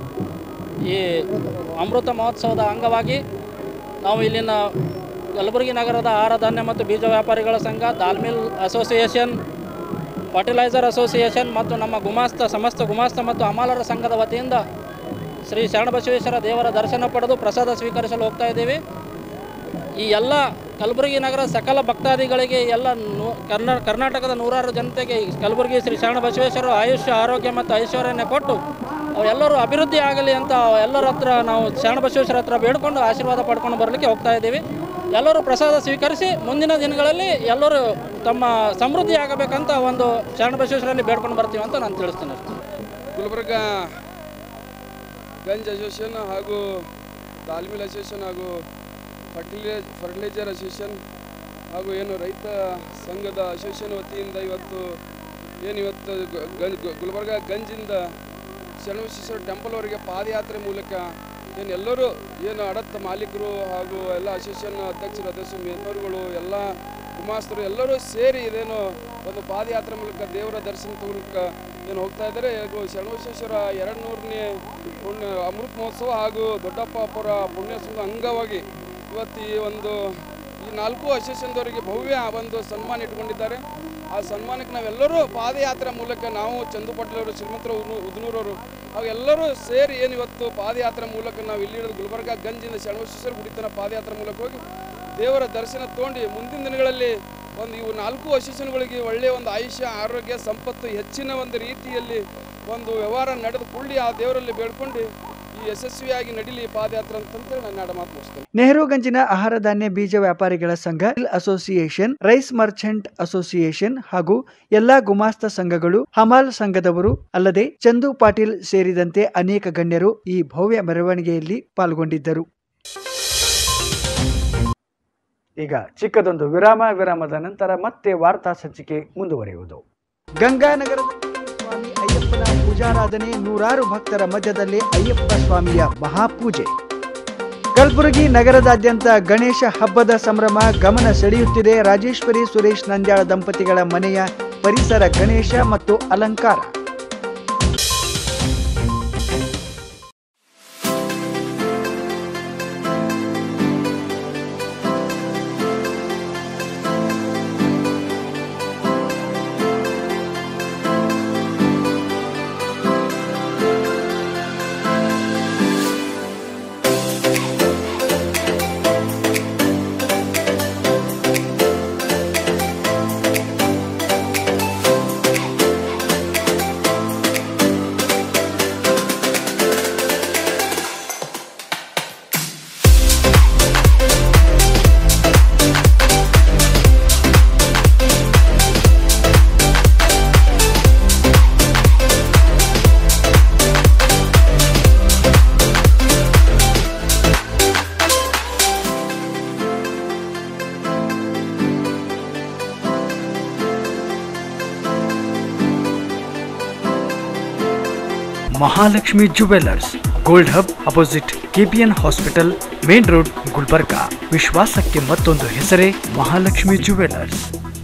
ಈ ಅಮೃತ ಮಹೋತ್ಸವದ ಅಂಗವಾಗಿ ನಾವು ಇಲ್ಲಿನ ಕಲಬುರಗಿ ನಗರದ ಆಹಾರ ಧಾನ್ಯ ಮತ್ತು ಬೀಜ ವ್ಯಾಪಾರಿಗಳ ಸಂಘ ದಾಲ್ಮಿಲ್ ಅಸೋಸಿಯೇಷನ್ ಫರ್ಟಿಲೈಸರ್ ಅಸೋಸಿಯೇಷನ್ ಮತ್ತು ನಮ್ಮ ಗುಮಾಸ್ತ ಸಮಸ್ತ ಗುಮಾಸ್ತ ಮತ್ತು ಹಮಾಲರ ಸಂಘದ ವತಿಯಿಂದ ಶ್ರೀ ಶರಣಬಸವೇಶ್ವರ ದೇವರ ದರ್ಶನ ಪಡೆದು ಪ್ರಸಾದ ಸ್ವೀಕರಿಸಲು ಹೋಗ್ತಾ ಇದ್ದೀವಿ ಈ ಎಲ್ಲ ಕಲಬುರಗಿ ನಗರ ಸಕಲ ಭಕ್ತಾದಿಗಳಿಗೆ ಎಲ್ಲ ನೂ ಕರ್ನಾ ಕರ್ನಾಟಕದ ನೂರಾರು ಜನತೆಗೆ ಈ ಕಲಬುರಗಿ ಶ್ರೀ ಶರಣ ಬಸವೇಶ್ವರರು ಆಯುಷ್ಯ ಆರೋಗ್ಯ ಮತ್ತು ಐಶ್ವರ್ಯನ ಕೊಟ್ಟು ಅವೆಲ್ಲರೂ ಅಭಿವೃದ್ಧಿ ಆಗಲಿ ಅಂತ ಎಲ್ಲರ ಹತ್ರ ನಾವು ಶರಣ ಬಸವೇಶ್ವರ ಹತ್ರ ಬೇಡ್ಕೊಂಡು ಆಶೀರ್ವಾದ ಪಡ್ಕೊಂಡು ಬರಲಿಕ್ಕೆ ಹೋಗ್ತಾ ಇದ್ದೀವಿ ಎಲ್ಲರೂ ಪ್ರಸಾದ ಸ್ವೀಕರಿಸಿ ಮುಂದಿನ ದಿನಗಳಲ್ಲಿ ಎಲ್ಲರೂ ತಮ್ಮ ಸಮೃದ್ಧಿ ಆಗಬೇಕಂತ ಒಂದು ಶರಣ ಬಸವೇಶ್ವರಲ್ಲಿ ಬೇಡ್ಕೊಂಡು ಬರ್ತೀವಿ ಅಂತ ನಾನು ತಿಳಿಸ್ತೇನೆ ಗುಲ್ಬರ್ಗ ಗಂಜ್ ಅಸೋಸಿಯೇಷನ್ ಹಾಗೂ ದಾಲ್ಮಿಲ್ ಅಸೋಸಿಯೇಷನ್ ಹಾಗೂ ಫರ್ಟಿಲೈಜ್ ಫರ್ಟಿಲೈಸರ್ ಅಸೋಸಿಯೇಷನ್ ಹಾಗೂ ಏನು ರೈತ ಸಂಘದ ಅಸೋಸಿಯೇಷನ್ ವತಿಯಿಂದ ಇವತ್ತು ಏನು ಇವತ್ತು ಗ- ಗಂಜ್ ಗು- ಗುಲ್ಬರ್ಗ ಗಂಜಿಂದ ಶರಣಬಸವೇಶ್ವರ ಟೆಂಪಲ್ವರೆಗೆ ಪಾದಯಾತ್ರೆ ಮೂಲಕ ಏನು ಎಲ್ಲರೂ ಏನು ಅಡತ್ತ ಮಾಲೀಕರು ಹಾಗೂ ಎಲ್ಲ ಅಸೋಸಿಯೇಷನ್ ಅಧ್ಯಕ್ಷರು ಅಧ್ಯಕ್ಷರು ಮೇಲ್ನವರುಗಳು ಎಲ್ಲ ಗುಮಾಸ್ತರು ಎಲ್ಲರೂ ಸೇರಿ ಇದೇನು ಒಂದು ಪಾದಯಾತ್ರೆ ಮೂಲಕ ದೇವರ ದರ್ಶನ ಮೂಲಕ ಏನು ಹೋಗ್ತಾ ಇದ್ದಾರೆ ಹಾಗೂ ಶರಣಬಸವೇಶ್ವರ ಎರಡು ನೂರನೇ ಪುಣ್ಯ ಅಮೃತ ಮಹೋತ್ಸವ ಹಾಗೂ ದೊಡ್ಡಪ್ಪಾಪುರ ಪುಣ್ಯೋತ್ಸವದ ಅಂಗವಾಗಿ ಇವತ್ತು ಈ ಒಂದು ಈ ನಾಲ್ಕು ಅಸೋಸಿಯೇಷನ್ದವರಿಗೆ ಭವ್ಯ ಒಂದು ಸನ್ಮಾನ ಇಟ್ಕೊಂಡಿದ್ದಾರೆ ಆ ಸನ್ಮಾನಕ್ಕೆ ನಾವೆಲ್ಲರೂ ಪಾದಯಾತ್ರೆ ಮೂಲಕ ನಾವು ಚಂದು ಪಾಟೀಲ್ ಅವರು ಶ್ರೀಮಂತರು ಉದನೂರವರು ಹಾಗೂ ಎಲ್ಲರೂ ಸೇರಿ ಏನು ಇವತ್ತು ಪಾದಯಾತ್ರೆ ಮೂಲಕ ನಾವು ಇಲ್ಲಿ ಹಿಡಿದು ಗುಲ್ಬರ್ಗ ಗಂಜಿಂದ ಶರಣಬಸವೇಶ್ವರ ಗುಡಿ ತನಕ ಪಾದಯಾತ್ರೆ ಮೂಲಕ ಹೋಗಿ ದೇವರ ದರ್ಶನ ತಗೊಂಡು ಮುಂದಿನ ದಿನಗಳಲ್ಲಿ ಒಂದು ಇವು ನಾಲ್ಕು ಅಸೋಸಿಯೇಷನ್ಗಳಿಗೆ ಒಳ್ಳೆಯ ಒಂದು ಆಯುಷ್ಯ ಆರೋಗ್ಯ ಸಂಪತ್ತು ಹೆಚ್ಚಿನ ಒಂದು ರೀತಿಯಲ್ಲಿ ಒಂದು ವ್ಯವಹಾರ ನಡೆದುಕೊಳ್ಳಿ ಆ ದೇವರಲ್ಲಿ ಬೇಡ್ಕೊಂಡು ಈ ಯಶಸ್ವಿಯಾಗಿ ನಡೀಲಿ ಈ ಪಾದಯಾತ್ರೆ ಅಂತಂತೇಳಿ ನಾನು ನಾಡ ಮಾತು ಮುಗಿಸ್ತೇನೆ ನೆಹರುಗಂಜಿನ ಆಹಾರ ಧಾನ್ಯ ಬೀಜ ವ್ಯಾಪಾರಿಗಳ ಸಂಘ mill association rice merchant association ಹಾಗೂ ಎಲ್ಲಾ ಗುಮಾಸ್ತ ಸಂಘಗಳು ಹಮಾಲ್ ಸಂಘದವರು ಅಲ್ಲದೆ ಚಂದು ಪಾಟೀಲ್ ಸೇರಿದಂತೆ ಅನೇಕ ಗಣ್ಯರು ಈ ಭವ್ಯ ಮೆರವಣಿಗೆಯಲ್ಲಿ ಪಾಲ್ಗೊಂಡಿದ್ದರು ಈಗ ಚಿಕ್ಕದೊಂದು ವಿರಾಮ ವಿರಾಮದ ನಂತರ ಮತ್ತೆ ವಾರ್ತಾ ಸಂಚಿಕೆ ಮುಂದುವರಿಯುವುದು ಗಂಗಾನಗರದ ಸ್ವಾಮಿ ಅಯ್ಯಪ್ಪನ ಪೂಜಾರಾಧನೆ ನೂರಾರು ಭಕ್ತರ ಮಧ್ಯದಲ್ಲಿ ಅಯ್ಯಪ್ಪ ಸ್ವಾಮಿಯ ಮಹಾಪೂಜೆ ಕಲಬುರಗಿ ನಗರದಾದ್ಯಂತ ಗಣೇಶ ಹಬ್ಬದ ಸಂಭ್ರಮ ಗಮನ ಸೆಳೆಯುತ್ತಿದೆ ರಾಜೇಶ್ವರಿ ಸುರೇಶ್ ನಂದ್ಯಾಳ ದಂಪತಿಗಳ ಮನೆಯ ಪರಿಸರ ಗಣೇಶ ಮತ್ತು ಅಲಂಕಾರ Mahalakshmi jewellers gold hub opposite KPN hospital main road Gulbarga ವಿಶ್ವಾಸಕ್ಕೆ ಮತ್ತೊಂದು ಹೆಸರೇ ಮಹಾಲಕ್ಷ್ಮಿ ಜುವೆಲ್ಲರ್ಸ್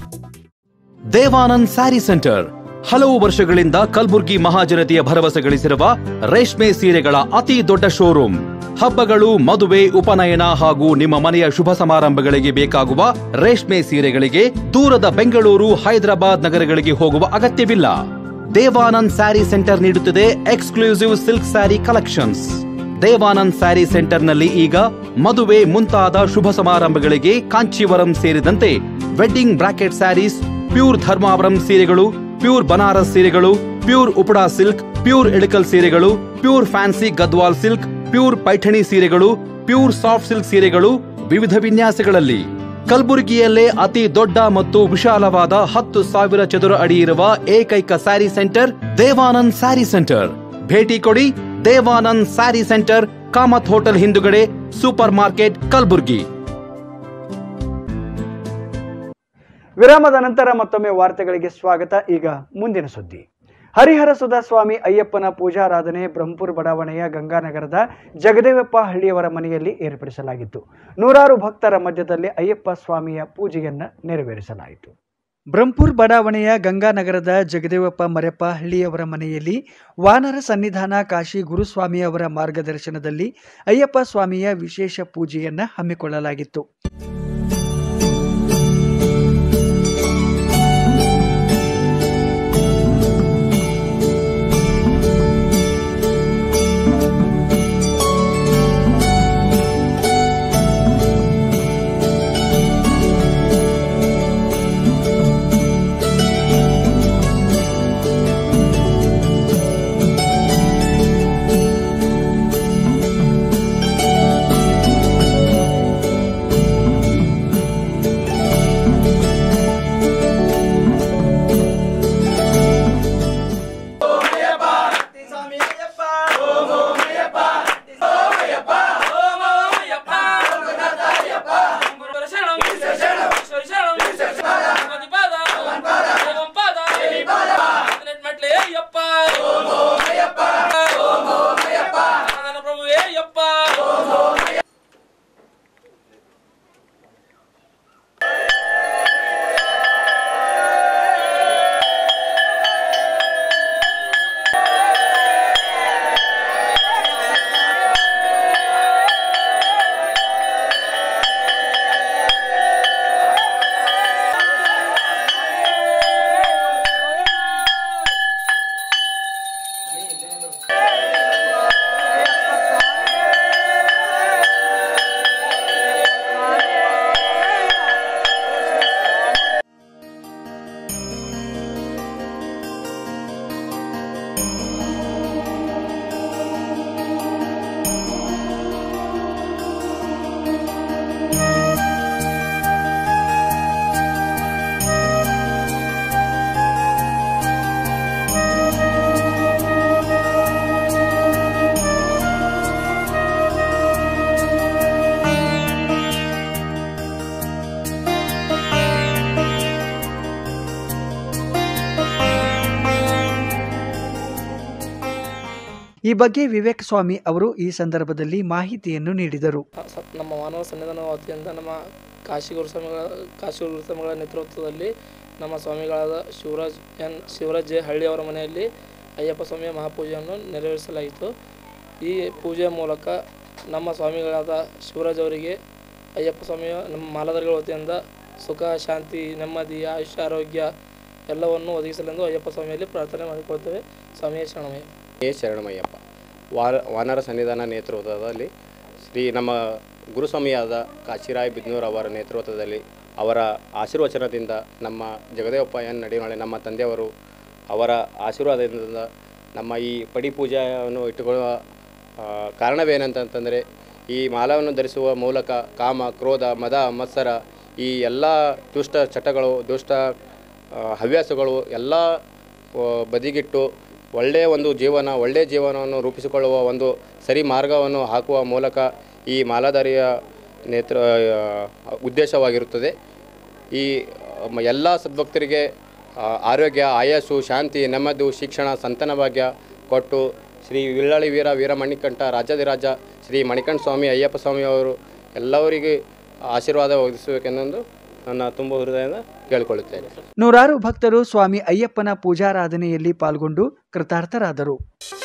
ದೇವಾನಂದ್ ಸ್ಯಾರಿ ಸೆಂಟರ್ ಹಲವು ವರ್ಷಗಳಿಂದ ಕಲ್ಬುರ್ಗಿ ಮಹಾಜನತೆಯ ಭರವಸೆ ಗಳಿಸಿರುವ ರೇಷ್ಮೆ ಸೀರೆಗಳ ಅತಿ ದೊಡ್ಡ ಶೋರೂಮ್ ಹಬ್ಬಗಳು ಮದುವೆ ಉಪನಯನ ಹಾಗೂ ನಿಮ್ಮ ಮನೆಯ ಶುಭ ಸಮಾರಂಭಗಳಿಗೆ ಬೇಕಾಗುವ ರೇಷ್ಮೆ ಸೀರೆಗಳಿಗೆ ದೂರದ ಬೆಂಗಳೂರು ಹೈದರಾಬಾದ್ ನಗರಗಳಿಗೆ ಹೋಗುವ ಅಗತ್ಯವಿಲ್ಲ ದೇವಾನಂದ್ ಸ್ಯಾರಿ ಸೆಂಟರ್ ನೀಡುತ್ತಿದೆ exclusive silk sari collections Devanand sari ಸೆಂಟರ್ನಲ್ಲಿ ಈಗ ಮದುವೆ ಮುಂತಾದ ಶುಭ ಸಮಾರಂಭಗಳಿಗೆ ಕಾಂಚೀವರಂ ಸೇರಿದಂತೆ wedding bracket saris pure Dharmavaram ಸೀರೆಗಳು ಪ್ಯೂರ್ ಬನಾರಸ್ ಸೀರೆಗಳು pure Uppada silk pure Ilkal ಸೀರೆಗಳು pure fancy Gadwal silk pure Paithani ಸೀರೆಗಳು ಪ್ಯೂರ್ ಸಾಫ್ಟ್ ಸಿಲ್ಕ್ ಸೀರೆಗಳು ವಿವಿಧ ವಿನ್ಯಾಸಗಳಲ್ಲಿ ಕಲಬುರಗಿಯಲ್ಲೇ ಅತಿ ದೊಡ್ಡ ಮತ್ತು ವಿಶಾಲವಾದ ಹತ್ತು ಸಾವಿರ ಚದುರ ಅಡಿ ಇರುವ ಏಕೈಕ ಸ್ಯಾರಿ ಸೆಂಟರ್ ದೇವಾನಂದ್ ಸ್ಯಾರಿ ಸೆಂಟರ್ ಭೇಟಿ ಕೊಡಿ ದೇವಾನಂದ್ ಸ್ಯಾರಿ ಸೆಂಟರ್ ಕಾಮತ್ ಹೋಟೆಲ್ ಹಿಂದುಗಡೆ ಸೂಪರ್ ಮಾರ್ಕೆಟ್ ಕಲಬುರ್ಗಿ ವಿರಾಮದ ನಂತರ ಮತ್ತೊಮ್ಮೆ ವಾರ್ತೆಗಳಿಗೆ ಸ್ವಾಗತ ಈಗ ಮುಂದಿನ ಸುದ್ದಿ ಹರಿಹರ ಸುಧಾ ಸ್ವಾಮಿ ಅಯ್ಯಪ್ಪನ ಪೂಜಾರಾಧನೆ ಬ್ರಹ್ಮಪುರ ಬಡಾವಣೆಯ ಗಂಗಾನಗರದ ಜಗದೇವಪ್ಪ ಹಳ್ಳಿಯವರ ಮನೆಯಲ್ಲಿ ಏರ್ಪಡಿಸಲಾಗಿತ್ತು ನೂರಾರು ಭಕ್ತರ ಮಧ್ಯದಲ್ಲಿ ಅಯ್ಯಪ್ಪ ಸ್ವಾಮಿಯ ಪೂಜೆಯನ್ನ ನೆರವೇರಿಸಲಾಯಿತು ಬ್ರಹ್ಮಪುರ್ ಬಡಾವಣೆಯ ಗಂಗಾನಗರದ ಜಗದೇವಪ್ಪ ಮರೆಪ್ಪ ಹಳ್ಳಿಯವರ ಮನೆಯಲ್ಲಿ ವಾನರ ಸನ್ನಿಧಾನ ಕಾಶಿ ಗುರುಸ್ವಾಮಿ ಅವರ ಮಾರ್ಗದರ್ಶನದಲ್ಲಿ ಅಯ್ಯಪ್ಪ ಸ್ವಾಮಿಯ ವಿಶೇಷ ಪೂಜೆಯನ್ನ ಹಮ್ಮಿಕೊಳ್ಳಲಾಗಿತ್ತು ಈ ಬಗ್ಗೆ ವಿವೇಕ್ ಸ್ವಾಮಿ ಅವರು ಈ ಸಂದರ್ಭದಲ್ಲಿ ಮಾಹಿತಿಯನ್ನು ನೀಡಿದರು ಸ- ನಮ್ಮ ಮಾನವ ಸನ್ನಿಧಾನ ವತಿಯಿಂದ ನಮ್ಮ ಕಾಶಿ ಗುರುಸ್ವಾಮಿಗಳ ಕಾಶಿ ಗುರುಸ್ವಾಮಿಗಳ ನೇತೃತ್ವದಲ್ಲಿ ನಮ್ಮ ಸ್ವಾಮಿಗಳಾದ ಶಿವರಾಜ್ ಎನ್ ಶಿವರಾಜ್ ಜೆ ಹಳ್ಳಿ ಅವರ ಮನೆಯಲ್ಲಿ ಅಯ್ಯಪ್ಪ ಸ್ವಾಮಿಯ ಮಹಾಪೂಜೆಯನ್ನು ನೆರವೇರಿಸಲಾಯಿತು ಈ ಪೂಜೆಯ ಮೂಲಕ ನಮ್ಮ ಸ್ವಾಮಿಗಳಾದ ಶಿವರಾಜ್ ಅವರಿಗೆ ಅಯ್ಯಪ್ಪ ಸ್ವಾಮಿಯ ನಮ್ಮ ಮಾಲಾಧಾರಿಗಳ ವತಿಯಿಂದ ಸುಖ ಶಾಂತಿ ನೆಮ್ಮದಿ ಆಯುಷ್ಯ ಆರೋಗ್ಯ ಎಲ್ಲವನ್ನು ಒದಗಿಸಲೆಂದು ಅಯ್ಯಪ್ಪ ಸ್ವಾಮಿಯಲ್ಲಿ ಪ್ರಾರ್ಥನೆ ಮಾಡಿಕೊಳ್ತೇವೆ ಸ್ವಾಮಿಯ ಶರಣಮಯ್ಯ ಎ ಶರಣಮಯ್ಯಪ್ಪ ವಾರ ವಾನರ ಸನ್ನಿಧಾನ ನೇತೃತ್ವದಲ್ಲಿ ಶ್ರೀ ನಮ್ಮ ಗುರುಸ್ವಾಮಿಯಾದ ಕಾಶಿರಾಯ್ ಬಿದ್ನೂರ್ ಅವರ ನೇತೃತ್ವದಲ್ಲಿ ಅವರ ಆಶೀರ್ವಚನದಿಂದ ನಮ್ಮ ಜಗದೇವಪ್ಪ ಎನ್ ನಡಿನೊಳೆ ನಮ್ಮ ತಂದೆಯವರು ಅವರ ಆಶೀರ್ವಾದದಿಂದ ನಮ್ಮ ಈ ಪಡಿ ಪೂಜೆಯನ್ನು ಇಟ್ಟುಕೊಳ್ಳುವ ಆ, ಕಾರಣವೇನಂತಂತಂದರೆ ಈ ಮಾಲವನ್ನು ಧರಿಸುವ ಮೂಲಕ ಕಾಮ ಕ್ರೋಧ ಮದ ಮತ್ಸರ ಈ ಎಲ್ಲ ದುಷ್ಟ ಚಟಗಳು ದುಷ್ಟ ಆ, ಹವ್ಯಾಸಗಳು ಎಲ್ಲ ಆ, ಬದಿಗಿಟ್ಟು ಒಳ್ಳೆಯ ಒಂದು ಜೀವನ ಒಳ್ಳೆಯ ಜೀವನವನ್ನು ರೂಪಿಸಿಕೊಳ್ಳುವ ಒಂದು ಸರಿ ಮಾರ್ಗವನ್ನು ಹಾಕುವ ಮೂಲಕ ಈ ಮಾಲಾಧಾರಿಯ ನೇತೃ ಆ, ಉದ್ದೇಶವಾಗಿರುತ್ತದೆ ಈ ಎಲ್ಲ ಸದ್ಭಕ್ತರಿಗೆ ಆ, ಆರೋಗ್ಯ ಆಯಸ್ಸು ಶಾಂತಿ ನೆಮ್ಮದಿ ಶಿಕ್ಷಣ ಸಂತಾನ ಭಾಗ್ಯ ಕೊಟ್ಟು ಶ್ರೀ ವಿಳ್ಳಾಳಿ ವೀರ ವೀರಮಣಿಕಂಠ ರಾಜಾದಿರಾಜ ಶ್ರೀ ಮಣಿಕಂಠ ಸ್ವಾಮಿ ಅಯ್ಯಪ್ಪ ಸ್ವಾಮಿ ಅವರು ಎಲ್ಲವರಿಗೆ ಆಶೀರ್ವಾದ ಒದಗಿಸಬೇಕೆಂದು ನನ್ನ ತುಂಬ ಹೃದಯದಿಂದ ಕೇಳಿಕೊಳ್ಳುತ್ತೇನೆ ನೂರಾರು ಭಕ್ತರು ಸ್ವಾಮಿ ಅಯ್ಯಪ್ಪನ ಪೂಜಾರಾಧನೆಯಲ್ಲಿ ಪಾಲ್ಗೊಂಡು ಕೃತಾರ್ಥರಾದರು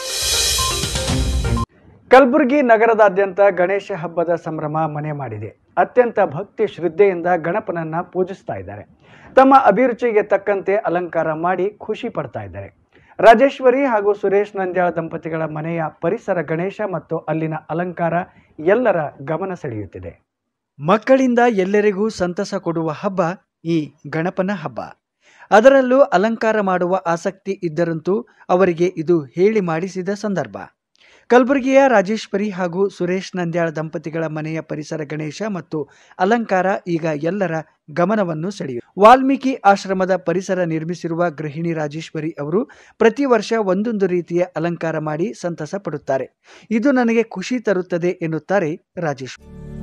ಕಲಬುರಗಿ ನಗರದಾದ್ಯಂತ ಗಣೇಶ ಹಬ್ಬದ ಸಂಭ್ರಮ ಮನೆ ಮಾಡಿದೆ ಅತ್ಯಂತ ಭಕ್ತಿ ಶ್ರದ್ಧೆಯಿಂದ ಗಣಪನನ್ನ ಪೂಜಿಸ್ತಾ ಇದ್ದಾರೆ ತಮ್ಮ ಅಭಿರುಚಿಗೆ ತಕ್ಕಂತೆ ಅಲಂಕಾರ ಮಾಡಿ ಖುಷಿ ಪಡ್ತಾ ಇದ್ದಾರೆ ರಾಜೇಶ್ವರಿ ಹಾಗೂ ಸುರೇಶ್ ನಂದ್ಯಾಳ ದಂಪತಿಗಳ ಮನೆಯ ಪರಿಸರ ಗಣೇಶ ಮತ್ತು ಅಲ್ಲಿನ ಅಲಂಕಾರ ಎಲ್ಲರ ಗಮನ ಸೆಳೆಯುತ್ತಿದೆ ಮಕ್ಕಳಿಂದ ಎಲ್ಲರಿಗೂ ಸಂತಸ ಕೊಡುವ ಹಬ್ಬ ಈ ಗಣಪನ ಹಬ್ಬ ಅದರಲ್ಲೂ ಅಲಂಕಾರ ಮಾಡುವ ಆಸಕ್ತಿ ಇದ್ದರಂತೂ ಅವರಿಗೆ ಇದು ಹೇಳಿ ಮಾಡಿಸಿದ ಸಂದರ್ಭ ಕಲಬುರಗಿಯ ರಾಜೇಶ್ವರಿ ಹಾಗೂ ಸುರೇಶ್ ನಂದ್ಯಾಳ ದಂಪತಿಗಳ ಮನೆಯ ಪರಿಸರ ಗಣೇಶ ಮತ್ತು ಅಲಂಕಾರ ಈಗ ಎಲ್ಲರ ಗಮನವನ್ನು ಸೆಳೆಯು ವಾಲ್ಮೀಕಿ ಆಶ್ರಮದ ಪರಿಸರ ನಿರ್ಮಿಸಿರುವ ಗೃಹಿಣಿ ರಾಜೇಶ್ವರಿ ಅವರು ಪ್ರತಿ ವರ್ಷ ಒಂದೊಂದು ರೀತಿಯ ಅಲಂಕಾರ ಮಾಡಿ ಸಂತಸ ಪಡುತ್ತಾರೆ ಇದು ನನಗೆ ಖುಷಿ ತರುತ್ತದೆ ಎನ್ನುತ್ತಾರೆ ರಾಜೇಶ್ವರಿ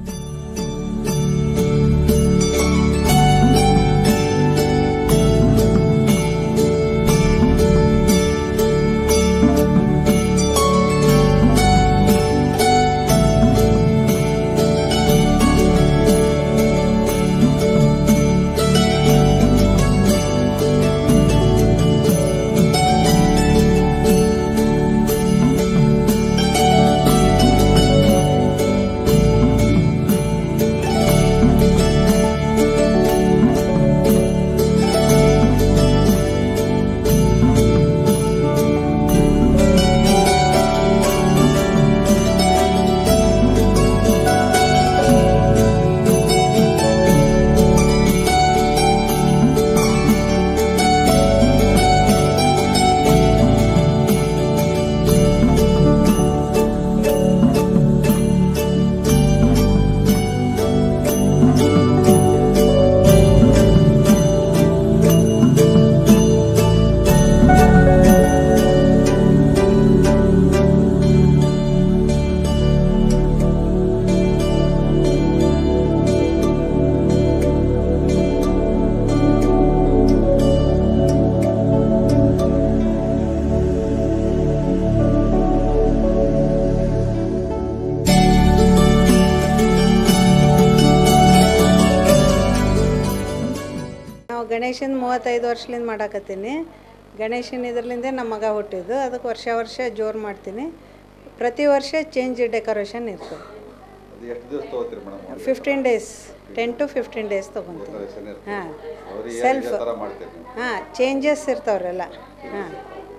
ನಾವು ಗಣೇಶನ ಮೂವತ್ತೈದು ವರ್ಷದಿಂದ ಮಾಡಾಕತ್ತೀನಿ ಗಣೇಶನ ಇದರ್ಲಿಂದ ನಮ್ಮ ಮಗ ಹುಟ್ಟಿದ್ದು ಅದಕ್ಕೆ ವರ್ಷ ವರ್ಷ ಜೋರು ಮಾಡ್ತೀನಿ ಪ್ರತಿ ವರ್ಷ ಚೇಂಜ್ ಡೆಕೋರೇಷನ್ ಇರ್ತದೆ ಅದು ಎಷ್ಟು ದಿವಸ ತಗೋತೀರಿ madam fifteen days ten to fifteen days ತೊಗೊತೀನಿ ಹಾಂ ಸೆಲ್ಫ್ ಥರ ಮಾಡ್ತೀರಿ ನೀವು ಹಾಂ ಚೇಂಜಸ್ ಇರ್ತಾವ್ರೆಲ್ಲ ಹಾಂ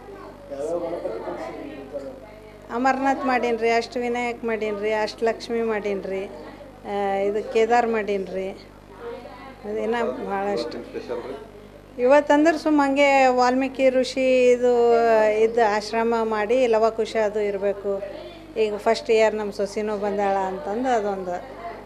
ಅಮರ್ನಾಥ್ ಮಾಡೀನಿ ರೀ ಅಷ್ಟು ವಿನಾಯಕ್ ಮಾಡೀನಿ ರೀ ಅಷ್ಟು ಲಕ್ಷ್ಮಿ ಮಾಡೀನಿ ರೀ ಇದು ಕೇದಾರ್ ಮಾಡೀನಿ ರೀ ಅದೇನ ಭಾಳಷ್ಟು ಸ್ಪೆಷಲ್ ರೀ ಇವತ್ತಂದ್ರೆ ಸುಮ್ಮ ಹಂಗೆ ವಾಲ್ಮೀಕಿ ಋಷಿ ಇದು ಇದು ಆಶ್ರಮ ಮಾಡಿ ಲವಕುಶ ಅದು ಇರಬೇಕು ಈಗ ಫಸ್ಟ್ ಇಯರ್ ನಮ್ಮ ಸೊಸಿನೂ ಬಂದಾಳ ಅಂತಂದು ಅದೊಂದು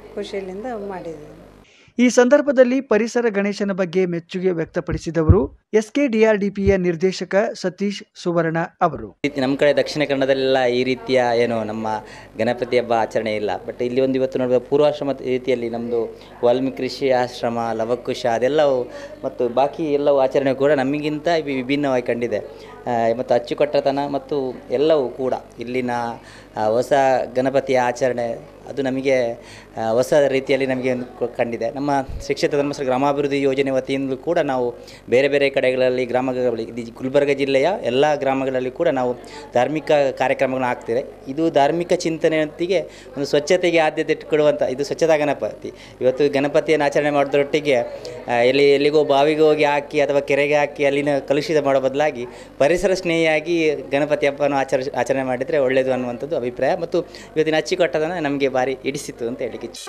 ಖುಷಿಲಿಂದ ಮಾಡಿದ್ದೀವಿ ಈ ಸಂದರ್ಭದಲ್ಲಿ ಪರಿಸರ ಗಣೇಶನ ಬಗ್ಗೆ ಮೆಚ್ಚುಗೆ ವ್ಯಕ್ತಪಡಿಸಿದವರು ಎಸ್ಕೆಡಿಆರ್ಡಿಪಿಯ ನಿರ್ದೇಶಕ ಸತೀಶ್ ಸುವರ್ಣ ಅವರು ರೀತಿ ನಮ್ಮ ಕಡೆ ದಕ್ಷಿಣ ಕನ್ನಡದಲ್ಲೆಲ್ಲ ಈ ರೀತಿಯ ಏನು ನಮ್ಮ ಗಣಪತಿ ಹಬ್ಬ ಆಚರಣೆ ಇಲ್ಲ ಬಟ್ ಇಲ್ಲಿ ಒಂದು ಇವತ್ತು ನೋಡುವ ಪೂರ್ವಾಶ್ರಮ ರೀತಿಯಲ್ಲಿ ನಮ್ಮದು ವಾಲ್ಮೀಕಿ ಋಷಿ ಆಶ್ರಮ ಲವಕುಶ ಅದೆಲ್ಲವೂ ಮತ್ತು ಬಾಕಿ ಎಲ್ಲವೂ ಆಚರಣೆ ಕೂಡ ನಮಗಿಂತ ವಿ- ವಿಭಿನ್ನವಾಗಿ ಕಂಡಿದೆ ಆ, ಮತ್ತು ಅಚ್ಚುಕಟ್ಟತನ ಮತ್ತು ಎಲ್ಲವೂ ಕೂಡ ಇಲ್ಲಿನ ಆ, ಹೊಸ ಗಣಪತಿಯ ಆಚರಣೆ ಅದು ನಮಗೆ ಆ, ಹೊಸ ರೀತಿಯಲ್ಲಿ ನಮಗೆ ಒಂದು ಕ- ಕಂಡಿದೆ ನಮ್ಮ ಶಿಕ್ಷಿತ ಧರ್ಮಸ್ಥಳ ಗ್ರಾಮಾಭಿವೃದ್ಧಿ ಯೋಜನೆ ವತಿಯಿಂದಲೂ ಕೂಡ ನಾವು ಬೇರೆ ಬೇರೆ ಕಡೆಗಳಲ್ಲಿ ಗ್ರಾಮಗಳಲ್ಲಿ ಇದು ಗುಲ್ಬರ್ಗ ಜಿಲ್ಲೆಯ ಎಲ್ಲ ಗ್ರಾಮಗಳಲ್ಲಿ ಕೂಡ ನಾವು ಧಾರ್ಮಿಕ ಕಾರ್ಯಕ್ರಮಗಳನ್ನ ಹಾಕ್ತೇವೆ ಇದು ಧಾರ್ಮಿಕ ಚಿಂತನೆಯೊಂದಿಗೆ ಒಂದು ಸ್ವಚ್ಛತೆಗೆ ಆದ್ಯತೆ ಕೊಡುವಂಥ ಇದು ಸ್ವಚ್ಛತಾ ಗಣಪತಿ ಇವತ್ತು ಗಣಪತಿಯನ್ನು ಆಚರಣೆ ಮಾಡೋದ್ರೊಟ್ಟಿಗೆ ಆ, ಎಲ್ಲಿ ಎಲ್ಲಿಗೋ ಬಾವಿಗೆ ಹೋಗಿ ಹಾಕಿ ಅಥವಾ ಕೆರೆಗೆ ಹಾಕಿ ಅಲ್ಲಿನ ಕಲುಷಿತ ಮಾಡೋ ಬದಲಾಗಿ ಪರಿಸರ ಸ್ನೇಹಿಯಾಗಿ ಗಣಪತಿ ಹಬ್ಬವನ್ನು ಆಚರಿಸ್ ಆಚರಣೆ ಮಾಡಿದರೆ ಒಳ್ಳೆಯದು ಅನ್ನುವಂಥದ್ದು ಅಭಿಪ್ರಾಯ ಮತ್ತು ಇವತ್ತಿನ ಅಚ್ಚುಕಟ್ಟದನ್ನು ನಮಗೆ ಭಾರಿ ಇಡಿಸಿತು ಅಂತ ಹೇಳಲಿಕ್ಕೆ ಇಚ್ಛೆ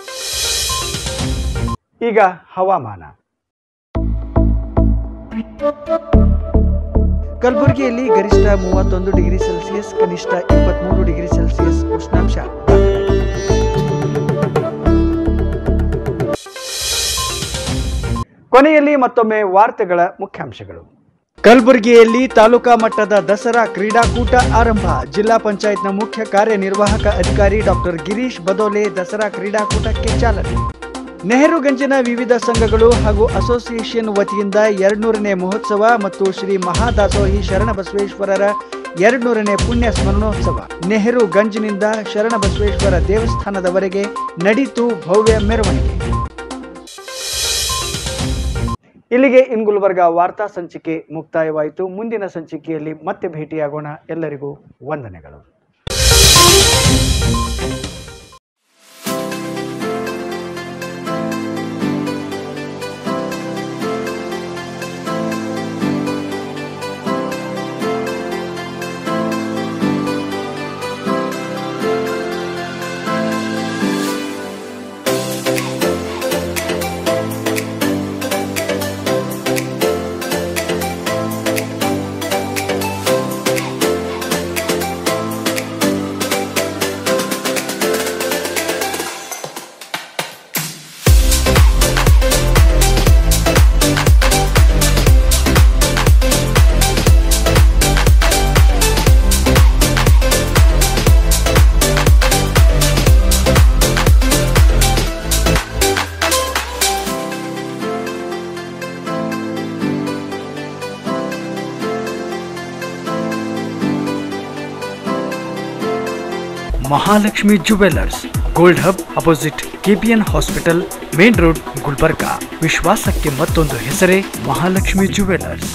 ಈಗ ಹವಾಮಾನ ಕಲಬುರಗಿಯಲ್ಲಿ ಗರಿಷ್ಠ ಮೂವತ್ತೊಂದು ಡಿಗ್ರಿ ಸೆಲ್ಸಿಯಸ್ ಕನಿಷ್ಠ ಇಪ್ಪತ್ಮೂರು ಡಿಗ್ರಿ ಸೆಲ್ಸಿಯಸ್ ಉಷ್ಣಾಂಶ ಕೊನೆಯಲ್ಲಿ ಮತ್ತೊಮ್ಮೆ ವಾರ್ತೆಗಳ ಮುಖ್ಯಾಂಶಗಳು ಕಲಬುರಗಿಯಲ್ಲಿ ತಾಲೂಕಾ ಮಟ್ಟದ ದಸರಾ ಕ್ರೀಡಾಕೂಟ ಆರಂಭ ಜಿಲ್ಲಾ ಪಂಚಾಯತ್ನ ಮುಖ್ಯ ಕಾರ್ಯನಿರ್ವಾಹಕ ಅಧಿಕಾರಿ ಡಾಕ್ಟರ್ ಗಿರೀಶ್ ಬದೋಲೆ ದಸರಾ ಕ್ರೀಡಾಕೂಟಕ್ಕೆ ಚಾಲನೆ ನೆಹರುಗಂಜಿನ ವಿವಿಧ ಸಂಘಗಳು ಹಾಗೂ ಅಸೋಸಿಯೇಷನ್ ವತಿಯಿಂದ ಎರಡ್ನೂರನೇ ಮಹೋತ್ಸವ ಮತ್ತು ಶ್ರೀ ಮಹಾದಾಸೋಹಿ ಶರಣಬಸವೇಶ್ವರರ ಎರಡ್ನೂರನೇ ಪುಣ್ಯ ಸ್ಮರಣೋತ್ಸವ ನೆಹರು ಗಂಜಿನಿಂದ ಶರಣಬಸವೇಶ್ವರ ದೇವಸ್ಥಾನದವರೆಗೆ ನಡೀತು ಭವ್ಯ ಮೆರವಣಿಗೆ ಇಲ್ಲಿಗೆ ಇನ್ ಗುಲ್ಬರ್ಗ ವಾರ್ತಾ ಸಂಚಿಕೆ ಮುಕ್ತಾಯವಾಯಿತು ಮುಂದಿನ ಸಂಚಿಕೆಯಲ್ಲಿ ಮತ್ತೆ ಭೇಟಿಯಾಗೋಣ ಎಲ್ಲರಿಗೂ ವಂದನೆಗಳು Mahalakshmi jewellers gold hub opposite KPN hospital main road Gulbarga ವಿಶ್ವಾಸಕ್ಕೆ ಮತ್ತೊಂದು ಹೆಸರೇ ಮಹಾಲಕ್ಷ್ಮಿ ಜುವೆಲ್ಲರ್ಸ್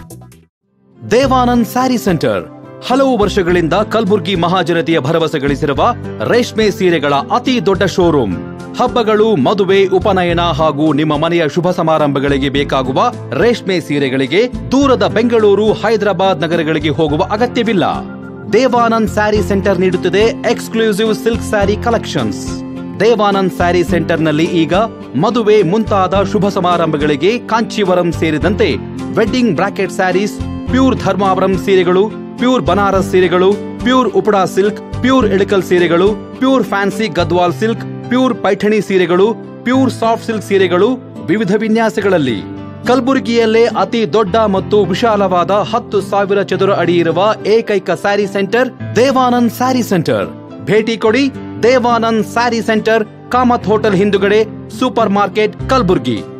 ದೇವಾನಂದ್ ಸ್ಯಾರಿ ಸೆಂಟರ್ ಹಲವು ವರ್ಷಗಳಿಂದ ಕಲ್ಬುರ್ಗಿ ಮಹಾಜನತೆಯ ಭರವಸೆ ಗಳಿಸಿರುವ ರೇಷ್ಮೆ ಸೀರೆಗಳ ಅತಿ ದೊಡ್ಡ ಶೋರೂಮ್ ಹಬ್ಬಗಳು ಮದುವೆ ಉಪನಯನ ಹಾಗೂ ನಿಮ್ಮ ಮನೆಯ ಶುಭ ಸಮಾರಂಭಗಳಿಗೆ ಬೇಕಾಗುವ ರೇಷ್ಮೆ ಸೀರೆಗಳಿಗೆ ದೂರದ ಬೆಂಗಳೂರು ಹೈದರಾಬಾದ್ ನಗರಗಳಿಗೆ ಹೋಗುವ ಅಗತ್ಯವಿಲ್ಲ ದೇವಾನಂದ್ ಸ್ಯಾರಿ ಸೆಂಟರ್ ನೀಡುತ್ತಿದೆ exclusive silk sari collections Devanand sari ಸೆಂಟರ್ನಲ್ಲಿ ಈಗ ಮದುವೆ ಮುಂತಾದ ಶುಭ ಸಮಾರಂಭಗಳಿಗೆ ಕಾಂಚೀವರಂ ಸೇರಿದಂತೆ wedding bracket saris pure Dharmavaram ಸೀರೆಗಳು ಪ್ಯೂರ್ ಬನಾರಸ್ ಸೀರೆಗಳು pure Uppada silk pure Ilkal ಸೀರೆಗಳು pure fancy Gadwal silk pure Paithani ಸೀರೆಗಳು ಪ್ಯೂರ್ ಸಾಫ್ಟ್ ಸಿಲ್ಕ್ ಸೀರೆಗಳು ವಿವಿಧ ವಿನ್ಯಾಸಗಳಲ್ಲಿ ಕಲಬುರಗಿಯಲ್ಲೇ ಅತಿ ದೊಡ್ಡ ಮತ್ತು ವಿಶಾಲವಾದ ಹತ್ತು ಸಾವಿರ ಚದುರ ಅಡಿ ಇರುವ ಏಕೈಕ ಸ್ಯಾರಿ ಸೆಂಟರ್ ದೇವಾನಂದ್ ಸ್ಯಾರಿ ಸೆಂಟರ್ ಭೇಟಿ ಕೊಡಿ ದೇವಾನಂದ್ ಸ್ಯಾರಿ ಸೆಂಟರ್ ಕಾಮತ್ ಹೋಟೆಲ್ ಹಿಂದುಗಡೆ ಸೂಪರ್ ಮಾರ್ಕೆಟ್ ಕಲಬುರ್ಗಿ